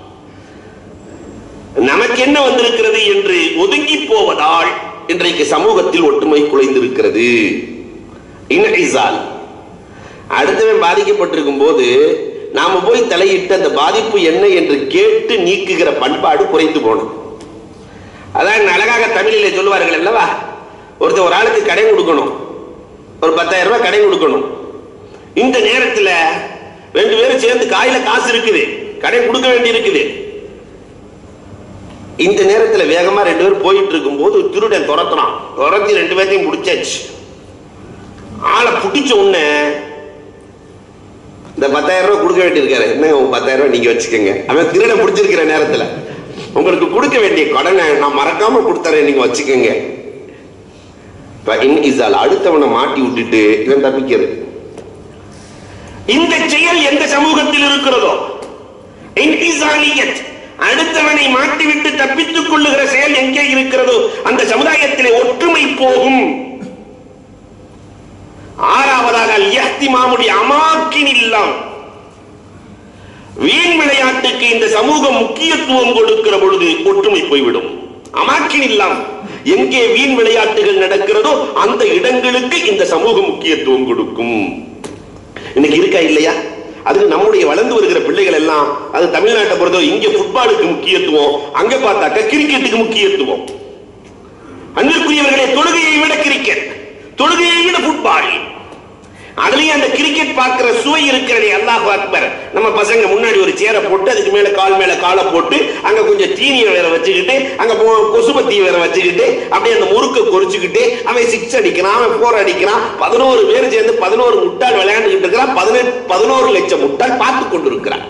S1: நமக்கு என்ன வந்திருக்கிறது என்று ஒதுங்கி போவதால் இன்றைக்கு சமூகத்தில் ஒற்றுமை குலைந்திருக்கிறது இன்னிசால் அடுத்தவன் பாதிக்கப்பட்டிருக்கும் போது நாம போய் தலையிட்டு அந்த பாதிப்பு என்ன என்று கேட்டு நீக்குகிற பண்பாடு குறைந்து போனது அதான் அழகாக தமிழிலே சொல்லுவார்கள் அல்லவா ஒருத்தர் ஒரு ஆளுக்கு கடை கொடுக்கணும் ஒரு பத்தாயிரம் ரூபாய் கடை கொடுக்கணும் இந்த நேரத்துல ரெண்டு பேரும் சேர்ந்து காயில காசு இருக்குது கடை கொடுக்க வேண்டி இருக்குது இந்த நேரத்துல வேகமா ரெண்டு பேரும் போயிட்டு இருக்கும்போது திருடன் துரத்துறான் துரத்தி ரெண்டு பேர்த்தையும் முடிச்சாச்சு ஆளை பிடிச்ச உடனே இந்த பத்தாயிரம் ரூபாய் கொடுக்க வேண்டியிருக்காரு என்ன உங்க பத்தாயிரம் ரூபாய் நீங்க வச்சுக்கோங்க அவன் திருட பிடிச்சிருக்கிற நேரத்துல உங்களுக்கு கொடுக்க வேண்டிய கடனை நான் மறக்காம கொடுத்தறேன் நீங்க வச்சுக்கோங்க இப்ப இன் இசால் அடுத்தவனை மாட்டி விட்டுட்டு இவன் தப்பிக்கிறது இந்த செயல் எந்த சமூகத்தில் இருக்கிறதோ இன்இசாலியத் அடுத்தவனை மாட்டிவிட்டு தப்பித்துக் கொள்ளுகிற செயல் எங்கே இருக்கிறதோ அந்த சமுதாயத்திலே ஒற்றுமை போகும் ஆறாவதாக அல் இஹ்திமாமுடைய அமாக்கின் இல்லம் வீண் விளையாட்டுக்கு இந்த சமூகம் முக்கியத்துவம் கொடுக்கிற பொழுது ஒற்றுமை போய்விடும் அமாக்கின் இல்லாம் எங்கே வீண் விளையாட்டுகள் நடக்கிறதோ அந்த இடங்களுக்கு இந்த சமூகம் முக்கியத்துவம் கொடுக்கும் இன்னைக்கு இருக்கா இல்லையா அதுக்கு நம்முடைய வளர்ந்து வருகிற பிள்ளைகள் எல்லாம் அது தமிழ்நாட்டை பொறுத்தவரை இங்க ஃபுட்பாலுக்கு முக்கியத்துவம் அங்க பார்த்தாக்க கிரிக்கெட்டுக்கு முக்கியத்துவம் அன்பிற்குரியவர்களே தொழுகையை விட கிரிக்கெட் தொழுகையை விட ஃபுட்பால் அதுலயும் அந்த கிரிக்கெட் பார்க்கிற சுவை இருக்கிறதே அல்லாஹ் அக்பர் நம்ம பசங்க முன்னாடி ஒரு சேரை போட்டு அதுக்கு மேல கால் மேல காலை போட்டு அங்க கொஞ்சம் தீனியை வேற வச்சுக்கிட்டு அங்க போ- கொசுபத்தியை வேற வச்சுக்கிட்டு அப்படியே அந்த முறுக்க குறிச்சுக்கிட்டு அவன் சிக்ஸ் அடிக்கிறான் அவன் போர் அடிக்கிறான் பதினோரு பேர் சேர்ந்து பதினோரு முட்டாள் விளையாண்டுகிட்டு இருக்கிறான் பதினெட்டு பதினோரு லட்சம் முட்டாள் பார்த்து கொண்டிருக்கிறான்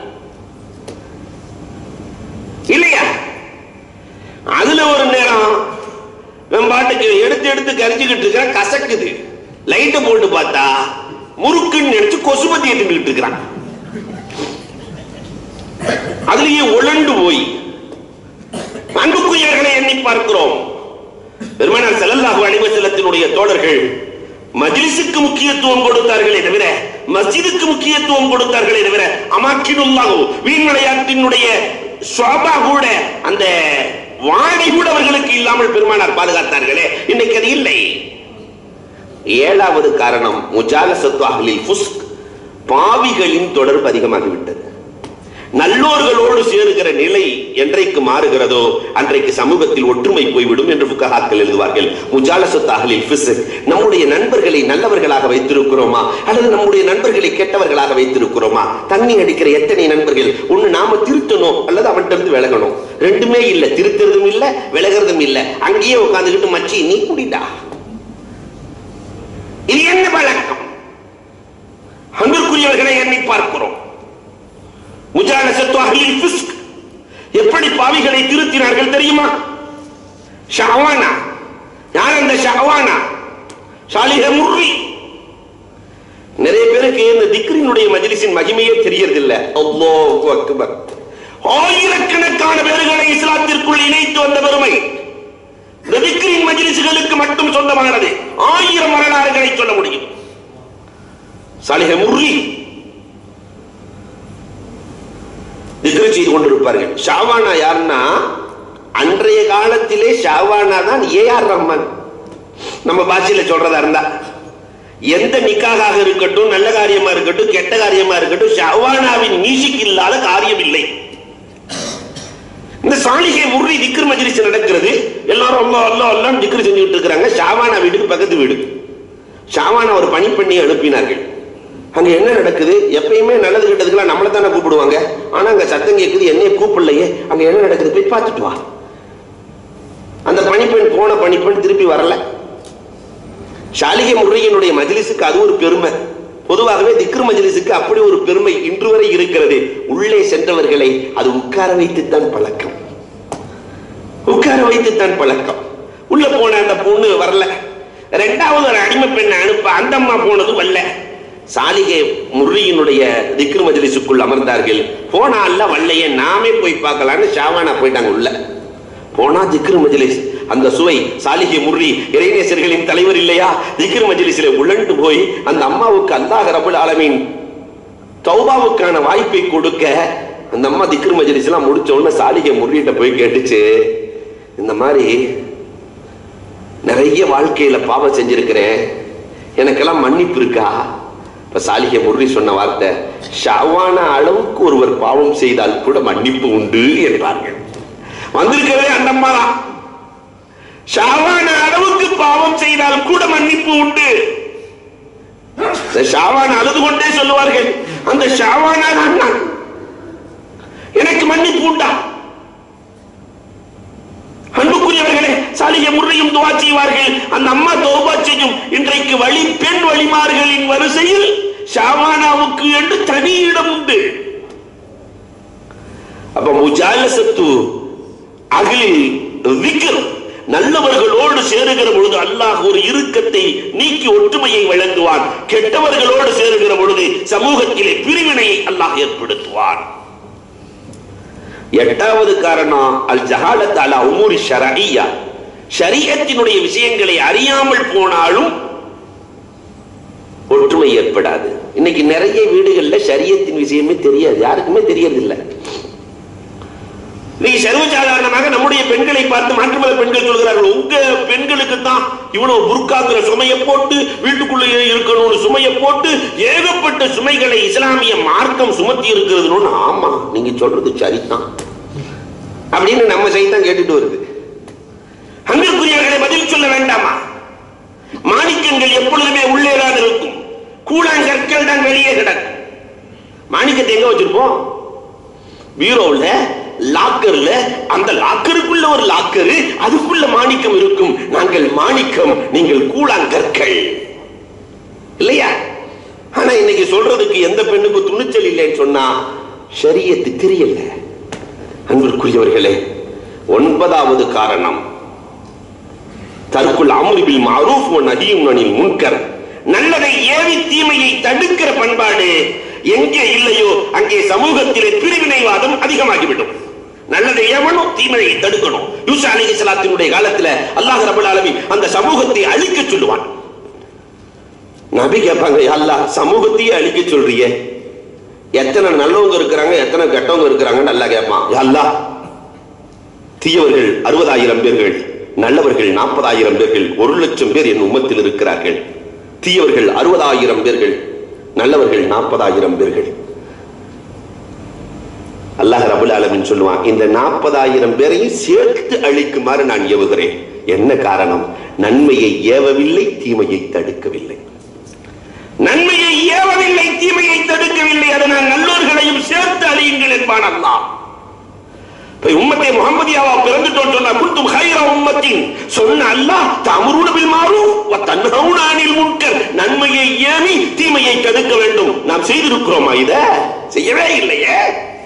S1: இல்லையா அதுல ஒரு நேரம் இவன் பாட்டுக்கு எடுத்து எடுத்து கரிஞ்சுக்கிட்டு இருக்கிற கசக்குது லைட்டை போட்டு பார்த்தா முறுக்குன்னு நினைச்சு கொசுபத்தியை தின்னுட்டு இருக்கிறான் அதுலயே உழண்டு போய் அன்புக்குரியவர்களை எண்ணி பார்க்கிறோம் பெருமானார் ஸல்லல்லாஹு அலைஹி வஸல்லத்தினுடைய தோழர்கள் மஜ்லிஸுக்கு முக்கியத்துவம் கொடுத்தார்களே தவிர மஸ்ஜிதுக்கு முக்கியத்துவம் கொடுத்தார்களே தவிர அமாக்கினுல்லாஹு வீண் விளையாட்டினுடைய ஷோபா கூட அந்த வாடை கூட அவர்களுக்கு இல்லாமல் பெருமானார் பாதுகாத்தார்களே இன்னைக்கு அது இல்லை ஏழாவது காரணம் முஜாலசத்து அஹ்லில் ஃபுஸ்க் பாவிகளின் தொடர்பு அதிகமாகிவிட்டது நல்லோர்களோடு சேருகிற நிலை என்றைக்கு மாறுகிறதோ அன்றைக்கு சமூகத்தில் ஒற்றுமை போய்விடும் என்று புக்கஹாக்கள் எழுதுவார்கள் முஜாலசத்து அஹ்லில் ஃபிஸ்க் நம்முடைய நண்பர்களை நல்லவர்களாக வைத்திருக்கிறோமா அல்லது நம்முடைய நண்பர்களை கெட்டவர்களாக வைத்திருக்கிறோமா தண்ணி அடிக்கிற எத்தனை நண்பர்கள் ஒண்ணு நாம திருத்தணும் அல்லது அவன்கிட்ட இருந்து விலகணும் ரெண்டுமே இல்ல திருத்துறதும் இல்ல விலகிறதும் இல்ல அங்கேயே உட்கார்ந்துகிட்டு மச்சி நீ குடிடா இது என்ன பழக்கம் அன்பிற்குரியவர்களை எண்ணி பார்க்கிறோம் முஜாலசத்து அஹ்லில் ஃபிஸ்க் எப்படி பாவிகளை திருத்தினார்கள் தெரியுமா ஷஹவானா யார் அந்த ஷஹவானா சாலிஹ முர்ரி நிறைய பேருக்கு இந்த திக்ரினுடைய மஜ்லிஸின் மகிமையே தெரியறதில்ல அல்லாஹு அக்பர் ஆயிரக்கணக்கான பேர்களை இஸ்லாத்திற்குள் இணைத்து வந்த பெருமை இந்த திக்ரின் மஜ்லிஸ்களுக்கு மட்டும் சொந்தமானது ஆயிரம் வரலாறுகளை சொல்ல முடியும் சாலிஹ முர்ரி திக்ரு செய்து கொண்டிருப்பார்கள் ஷாவானா யாருன்னா அன்றைய காலத்திலே ஷாவானா தான் ஏ ஆர் ரஹ்மான் நம்ம பாஷையில சொல்றதா இருந்தா எந்த நிக்காக இருக்கட்டும் நல்ல காரியமா இருக்கட்டும் கெட்ட காரியமா இருக்கட்டும் ஷாவானாவின் மியூசிக் இல்லாத காரியம் இல்லை இந்த சாலிகை முர்ரி திக்ர் மஜ்லிஸ் நடக்கிறது எல்லாரும் அல்லாஹ் அல்லாஹ் அல்லாஹ் திக்ர் செஞ்சுட்டு இருக்காங்க ஷாவானா வீட்டுக்கு பக்கத்து வீடு ஷாவானா ஒரு பணி பண்ணி அனுப்பினார்கள் அங்க என்ன நடக்குது எப்பயுமே நல்லது கெட்டதுக்கெல்லாம் நம்மளை தானே கூப்பிடுவாங்க ஆனா அங்க சத்தம் கேட்குது என்னைய கூப்பிடலையே அங்க என்ன நடக்குது போய் பார்த்துட்டு வா அந்த பணிப்பெண் போன பணிப்பெண் திருப்பி வரல ஷாலிகை முறையினுடைய மஜ்லிஸுக்கு அது ஒரு பெருமை பொதுவாகவே திக்ரு மஜ்லிஸுக்கு அப்படி ஒரு பெருமை இன்று வரை இருக்கிறது உள்ளே சென்றவர்களை அது உட்கார வைத்துத்தான் பழக்கம் உட்கார வைத்துத்தான் பழக்கம் உள்ள போன அந்த பொண்ணு வரல ரெண்டாவது ஒரு அடிமை பெண்ணை அனுப்ப அந்த அம்மா போனதும் வரல சாலிகை முர்ரியினுடைய திக்ரு மஜ்லிஸுக்குள் அமர்ந்தார்கள் போனா அல்ல வல்லையே நாமே போய் பார்க்கலான்னு ஷாவானா போயிட்டாங்க உள்ள போனா திக்ரு மஜ்லிஸ் அந்த சுவை சாலிகை முர்ரி இறைநேசர்களின் தலைவர் இல்லையா திக்ரு மஜ்லிஸில் உழண்டு போய் அந்த அம்மாவுக்கு அல்லாஹ் ரபுல் ஆலமீன் தௌபாவுக்கான வாய்ப்பை கொடுக்க அந்த அம்மா திக்ரு மஜ்லிஸ் எல்லாம் முடிச்ச உடனே சாலிகை முர்ரிட்ட போய் கேட்டுச்சு இந்த மாதிரி நிறைய வாழ்க்கையில பாவம் செஞ்சிருக்கிறேன் எனக்கெல்லாம் மன்னிப்பு இருக்கா இப்ப சாலிகை முர்ரி சொன்ன வார்த்தை ஷாவான அளவுக்கு ஒருவர் பாவம் செய்தால் கூட மன்னிப்பு உண்டு என்றார்கள் வந்திருக்கிறதே அந்த அம்மா தான் ஷாவான அளவுக்கு பாவம் செய்தால் கூட மன்னிப்பு உண்டு இந்த ஷாவான் அழுது கொண்டே சொல்லுவார்கள் அந்த ஷாவானா தான் நான் எனக்கு மன்னிப்பு உண்டா அன்புக்குரியவர்களே சாலிய முறையும் துவா செய்வார்கள் அந்த அம்மா தௌபா செய்யும் இன்றைக்கு வழி பெண் வழிமார்களின் வரிசையில் ஷாவானாவுக்கு என்று தனி இடம் உண்டு அப்ப முஜாலசத்து அகிலில் விக்ர் நல்லவர்களோடு சேருகிற பொழுது அல்லாஹ் ஒரு இறுக்கத்தை நீக்கி ஒற்றுமையை வழங்குவான் கெட்டவர்களோடு சேருகிற பொழுது சமூகத்திலே பிரிவினையை அல்லாஹ் ஏற்படுத்துவான் எட்டாவது காரணம் அல் ஜஹாலத் அலா உமூரி ஷரஇய்யா ஷரீஅத்தினுடைய விஷயங்களை அறியாமல் போனாலும் ஒற்றுமை ஏற்படாது இன்னைக்கு நிறைய வீடுகள்ல சரியத்தின் விஷயமே தெரியாது யாருக்குமே தெரியறதில்லை இன்னைக்கு சர்வசாதாரணமாக நம்முடைய பெண்களை பார்த்து மாற்றுமத பெண்கள் சொல்கிறார்கள் உங்க பெண்களுக்கு தான் இவ்வளவு புர்காங்கிற சுமையை போட்டு வீட்டுக்குள்ளேயே இருக்கணும்னு சுமையை போட்டு ஏகப்பட்ட சுமைகளை இஸ்லாமிய மார்க்கம் சுமத்தி இருக்கிறதுன்னு ஆமா நீங்க சொல்றது சரிதான் அப்படின்னு நம்ம சைத்தான் கேட்டுட்டு வருது அங்கிருக்குரியவர்களை பதில் சொல்ல வேண்டாமா மாணிக்கங்கள் எப்பொழுதுமே உள்ளே தான் இருக்கும் கூழாங்கற்கள் தான் வெளியே கிடக்கும் மாணிக்கத்தை எங்க வச்சிருப்போம் பீரோவுல லாக்கர்ல அந்த லாக்கருக்குள்ள ஒரு லாக்கரு அதுக்குள்ள மாணிக்கம் இருக்கும் நாங்கள் மாணிக்கம் நீங்கள் கூழாங்கற்கள் இல்லையா ஆனா இன்னைக்கு சொல்றதுக்கு எந்த பெண்ணுக்கு துணிச்சல் இல்லைன்னு சொன்னா ஷரியத்து தெரியல அன்பிற்குரியவர்களே ஒன்பதாவது காரணம் தற்குள் அமுரிபில் மாரூஃப் நதியும் அனில் முன்கர் நல்லதை ஏவி தீமையை தடுக்கிற பண்பாடு எங்கே இல்லையோ அங்கே சமூகத்திலே பிரிவினைவாதம் அதிகமாகிவிடும் நல்லதை ஏவணும் தீமையை தடுக்கணும் யூசா அலி சலாத்தினுடைய காலத்துல அல்லாஹ் ரபுல் ஆலமீன் அந்த சமூகத்தை அழிக்க சொல்லுவான் நபி கேட்பாங்க "யா அல்லாஹ் சமூகத்தையே அழிக்க சொல்றியே எத்தனை நல்லவங்க இருக்கிறாங்க எத்தனை கெட்டவங்க இருக்கிறாங்கன்னு நல்லா கேட்பான் "யா அல்லாஹ் தீயவர்கள் அறுபதாயிரம் பேர்கள் நல்லவர்கள் நாற்பதாயிரம் பேர்கள் ஒரு லட்சம் பேர் என் உம்மத்தில் இருக்கிறார்கள் தீயவர்கள் அறுபதாயிரம் பேர்கள் நல்லவர்கள் நாற்பதாயிரம் பேர்கள் அல்லாஹ் ரபுல் ஆலமின் சொல்லுவான் இந்த நாற்பதாயிரம் பேரையும் சேர்த்து அழிக்குமாறு நான் ஏவுகிறேன் என்ன காரணம் நன்மையை ஏவவில்லை தீமையை தடுக்கவில்லை நன்மையை ஏவவில்லை தீமையை தடுக்கவில்லை அதனால் நல்லோர்களையும் சேர்த்து அழியுங்கள் என்பான் அல்லாஹ் இப்ப உம்மத்தை முகமதியாவா பிறந்துட்டோம் சொன்னா குந்தும் ஹைரா உம்மத்தின் சொன்ன அல்லாஹ் தமருன பில் மாரூஃப் வ தன்ஹவுன அனில் முன்கர் நன்மையை ஏவி தீமையை தடுக்க வேண்டும் நாம் செய்திருக்கிறோமா இத செய்யவே இல்லையே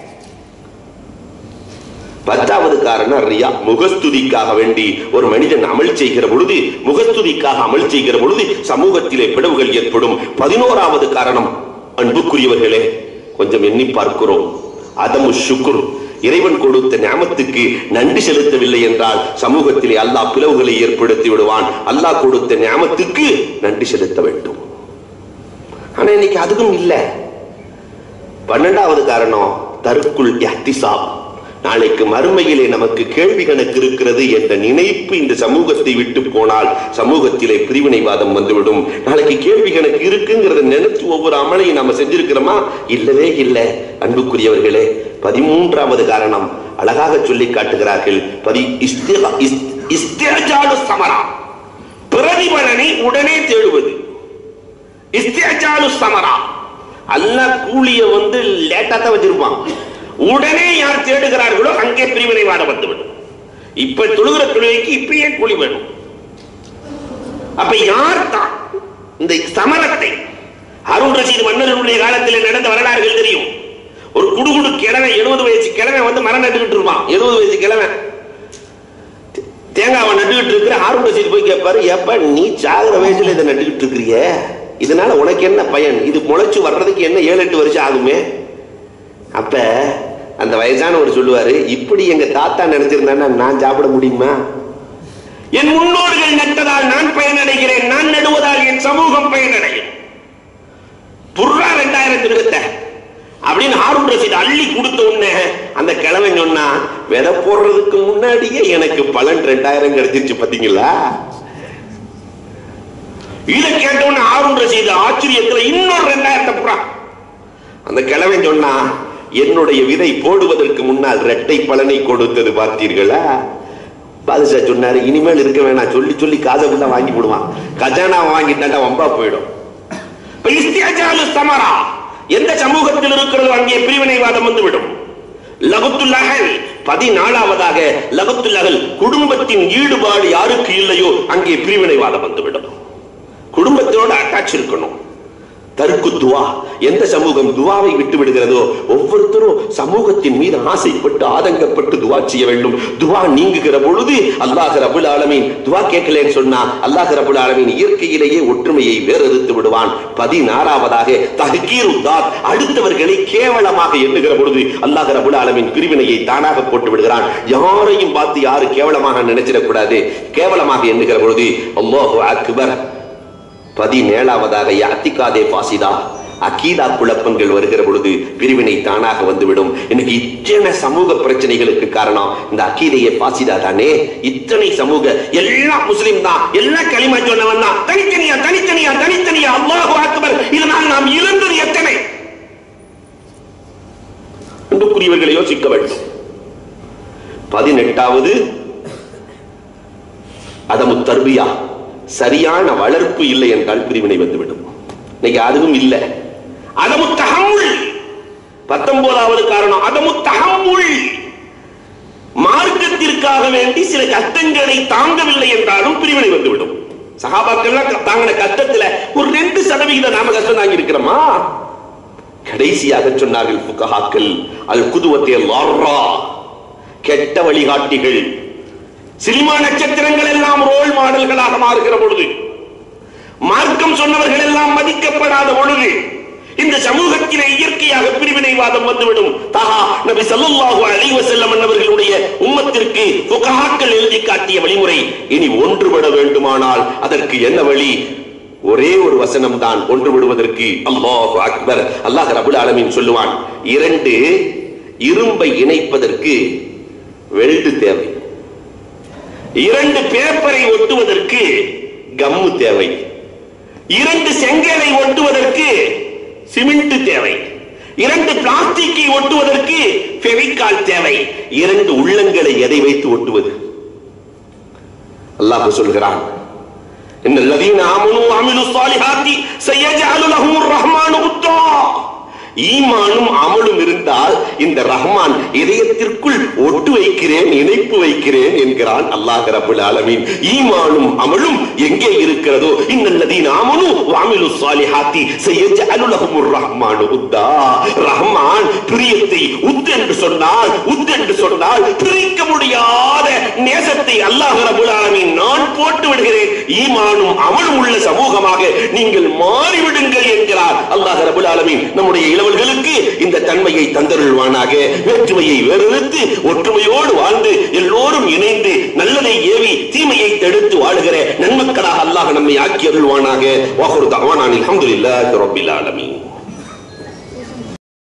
S1: பத்தாவது காரணம் ரியா முகஸ்துதிக்காக வேண்டி ஒரு மனிதன் அமல் செய்கிற பொழுது முகஸ்துதிக்காக அமல் செய்கிற பொழுது சமூகத்திலே பிளவுகள் ஏற்படும் பதினோராவது காரணம் அன்புக்குரியவர்களே கொஞ்சம் எண்ணி பார்க்கிறோம் அதமு சுக்குர் இறைவன் கொடுத்த ஞாமத்துக்கு நன்றி செலுத்தவில்லை என்றால் சமூகத்திலே அல்லாஹ் பிளவுகளை ஏற்படுத்தி விடுவான் அல்லாஹ் கொடுத்த ஞாமத்துக்கு நன்றி செலுத்த வேண்டும் ஆனா இன்னைக்கு அதுவும் இல்லை பன்னெண்டாவது காரணம் தருக்குள் எஹ்திசாப் நாளைக்கு மறுமையிலே நமக்கு கேள்வி கணக்கு இருக்கிறது என்ற நினைப்பு இந்த சமூகத்தை விட்டு போனால் சமூகத்திலே பிரிவினைவாதம் வந்துவிடும் நாளைக்கு கேள்வி கணக்கு இருக்குங்கிறத நினைச்சு ஒவ்வொரு அமலையும் நாம செஞ்சிருக்கிறோமா இல்லவே இல்லை அன்புக்குரியவர்களே பதிமூன்றாவது காரணம் அழகாக சொல்லி காட்டுகிறார்கள் பதி இஸ்திகா- இஸ்- இஸ்திஅஜாலு சமரா பிரதிபலனை உடனே தேடுவது இஸ்திஅஜாலு சமரா அல்லாஹ் கூலிய வந்து லேட்டா தான் வச்சிருப்பான் உடனே யார் தேடுகிறார்களோ அங்கே பிரிவினைவாதம் வந்துவிடும் இப்ப தொழுகிற தொழுகைக்கு இப்பயே கூலி வேணும் அப்ப யார் தான் இந்த சமரத்தை அருண் ரஷீது மன்னர்களுடைய காலத்தில் நடந்த வரலாறுகள் தெரியும் ஒரு குடுகுடு கிழமை எழுபது வயசு கிழமை வந்து மரம் நட்டுக்கிட்டு இருப்பான் எழுபது வயசு கிழமை தேங்காவை நட்டுக்கிட்டு இருக்கிற ஆர்வம் ரசீது போய் கேட்பாரு ஏப்பா நீ சாகுற வயசுல இதை நட்டுக்கிட்டு இருக்கிறிய இதனால உனக்கு என்ன பயன் இது முளைச்சு வர்றதுக்கு என்ன ஏழு எட்டு வருஷம் ஆகுமே அப்ப அந்த வயசானவர் சொல்லுவாரு இப்படி எங்க தாத்தா நினைச்சிருந்தான்னா நான் சாப்பிட முடியுமா என் முன்னோர்கள் நட்டதால் நான் பயனடைகிறேன் நான் நடுவதால் என் சமூகம் பயனடையும் புர்ரா ரெண்டாயிரம் திருத்த அப்படின்னு ஹாரூன் ரஷீத் அள்ளி கொடுத்த உடனே அந்த கிழமை சொன்னா விதை போடுறதுக்கு முன்னாடியே எனக்கு பலன் ரெண்டாயிரம் கிடைச்சிருச்சு பாத்தீங்களா இதை கேட்ட உடனே ஹாரூன் ரஷீத் ஆச்சரியத்துல இன்னொரு ரெண்டாயிரத்தை புறா அந்த கிழமை சொன்னா என்னுடைய விதை போடுவதற்கு முன்னால் இரட்டை பலனை கொடுத்தது பார்த்தீர்களா பாதுஷா சொன்னாரு இனிமேல் இருக்க வேணாம் சொல்லி சொல்லி காதை ஃபுல்லா வாங்கி போடுவான் கஜானா வாங்கிட்டாண்டா வம்பா போயிடும் இப்ப இஸ்தியாஜாலு சமரா எந்த சமூகத்தில் இருக்கிறதோ அங்கே பிரிவினைவாதம் வந்துவிடும் லகுத்துல்லகல் பதினாலாவதாக லகுத்துல்லகல் குடும்பத்தின் ஈடுபாடு யாருக்கு இல்லையோ அங்கே பிரிவினைவாதம் வந்துவிடும் குடும்பத்தோட அட்டாச் இருக்கணும் தருக்கு துவா எந்த சமூகம் துவாவை விட்டு விடுகிறதோ ஒவ்வொருத்தரும் சமூகத்தின் மீது ஆசைப்பட்டு ஆதங்கப்பட்டு துவா செய்ய வேண்டும் துவா நீங்குகிற பொழுது அல்லாஹ் ரபுல் ஆலமீன் துவா கேட்கலன்னு சொன்னா அல்லாஹ் ரபுல் ஆலமீன் இயற்கையிலேயே ஒற்றுமையை வேறறுத்து விடுவான் பதினாறாவதாக தஹ்கீரு தாத் அடுத்தவர்களை கேவலமாக எண்ணுகிற பொழுது அல்லாஹ் ரபுல் ஆலமீன் பிரிவினையை தானாக போட்டு விடுகிறான் யாரையும் பார்த்து யாரு கேவலமாக நினைச்சிடக்கூடாது கேவலமாக எண்ணுகிற பொழுது அல்லாஹு அக்பர் பதினேழாவதாக யாத்திகாதே பாசிதா அகீதா குழப்பங்கள் வருகிற பொழுது பிரிவினை தானாக வந்துவிடும் இன்னைக்கு இத்தனை சமூக பிரச்சனைகளுக்கு காரணம் இந்த அகீதையை பாசிதா தானே இத்தனை சமூக எல்லாம் முஸ்லிம் தான் எல்லாம் களிமா சொன்னவன் தான் தனித்தனியா தனித்தனியா தனித்தனியா அல்லாஹு அக்பர் இதனால் நாம் இழந்தது எத்தனை அன்புக்குரியவர்களை யோசிக்க வேண்டும் பதினெட்டாவது அதமு தர்பியா சரியான வளர்ப்பு இல்லை என்றால் பிரிவினை வந்துவிடும் இன்னைக்கு அதுவும் இல்லை அதமு தகமுள் பத்தொன்பதாவது காரணம் அதமு தகமுள் மார்க்கத்திற்காக வேண்டி சில கஷ்டங்களை தாங்கவில்லை என்றாலும் பிரிவினை வந்துவிடும் சகாபாக்கள்லாம் தாங்கின கஷ்டத்துல ஒரு ரெண்டு சதவிகிதம் நாம கஷ்டம் தாங்கி இருக்கிறோமா கடைசியாக சொன்னார்கள் புகஹாக்கள் அல் குதுவத்தே லார்ரா கெட்ட வழிகாட்டிகள் சினிமா நட்சத்திரங்கள் எல்லாம் ரோல் மாடல்களாக மாறுகிற பொழுது மார்க்கம் சொன்னவர்கள் எல்லாம் மதிக்கப்படாத பொழுது இந்த சமூகத்திலே இயற்கையாக பிரிவினைவாதம் வந்துவிடும் தஹா நபி ஸல்லல்லாஹு அலைஹி வஸல்லம் அவர்களுடைய உம்மத்திற்கு ஃபுகஹாக்கள் எழுதி காட்டிய வழிமுறை இனி ஒன்றுபட வேண்டுமானால் அதற்கு என்ன வழி ஒரே ஒரு வசனம் தான் ஒன்றுபடுவதற்கு அல்லாஹு அக்பர் அல்லாஹ் ரபுல் ஆலமீன் சொல்லுவான் இரண்டு இரும்பை இணைப்பதற்கு வெல்டு தேவை இரண்டு பேப்பரை ஒட்டுவதற்கு கம்மு தேவை இரண்டு செங்கலை ஒட்டுவதற்கு சிமெண்ட் தேவை இரண்டு பிளாஸ்டிக்கை ஒட்டுவதற்கு ஃபெவிகால் தேவை இரண்டு உள்ளங்களை எதை வைத்து ஒட்டுவது அல்லாஹ் சொல்கிறான் ان الذين امنوا وعملوا الصالحات سيجعل لهم الرحمن ودا ஈமானும் அமலும் இருந்தால் இந்த ரஹ்மான் இதயத்திற்குள் ஒட்டு வைக்கிறேன் இணைப்பு வைக்கிறேன் என்கிறான் அல்லாஹ் ரபுல் ஆலமீன் ஈமானும் அமலும் எங்கே இருக்கிறதோ இன்னல்லதீன் ஆமனு வாமிலு சாலிஹாத்தி சயஜஅலு லஹுமுர் ரஹ்மானு உத்தா ரஹ்மான் பிரியத்தை உத் என்று சொன்னால் உத் என்று சொன்னால் பிரிக்க முடியாத நேசத்தை அல்லாஹ் ரபுல் ஆலமீன் நான் போட்டு விடுகிறேன் ஈமானும் அமலும் உள்ள சமூகமாக நீங்கள் மாறிவிடுங்கள் என்கிறார் அல்லாஹ் ரபுல் ஆலமீன் நம்முடைய இளவல்களுக்கு இந்த தன்மையை தந்தருள்வானாக வேற்றுமையை வேறெடுத்து ஒற்றுமையோடு வாழ்ந்து எல்லோரும் இணைந்து நல்லதை ஏவி தீமையை தடுத்து வாழுகிற நன்மக்களாக அல்லாஹ் நம்மை ஆக்கி அருள்வானாக வாஹுரு தவானான் அல்ஹம்துலில்லாஹி ரப்பில் ஆலமீன்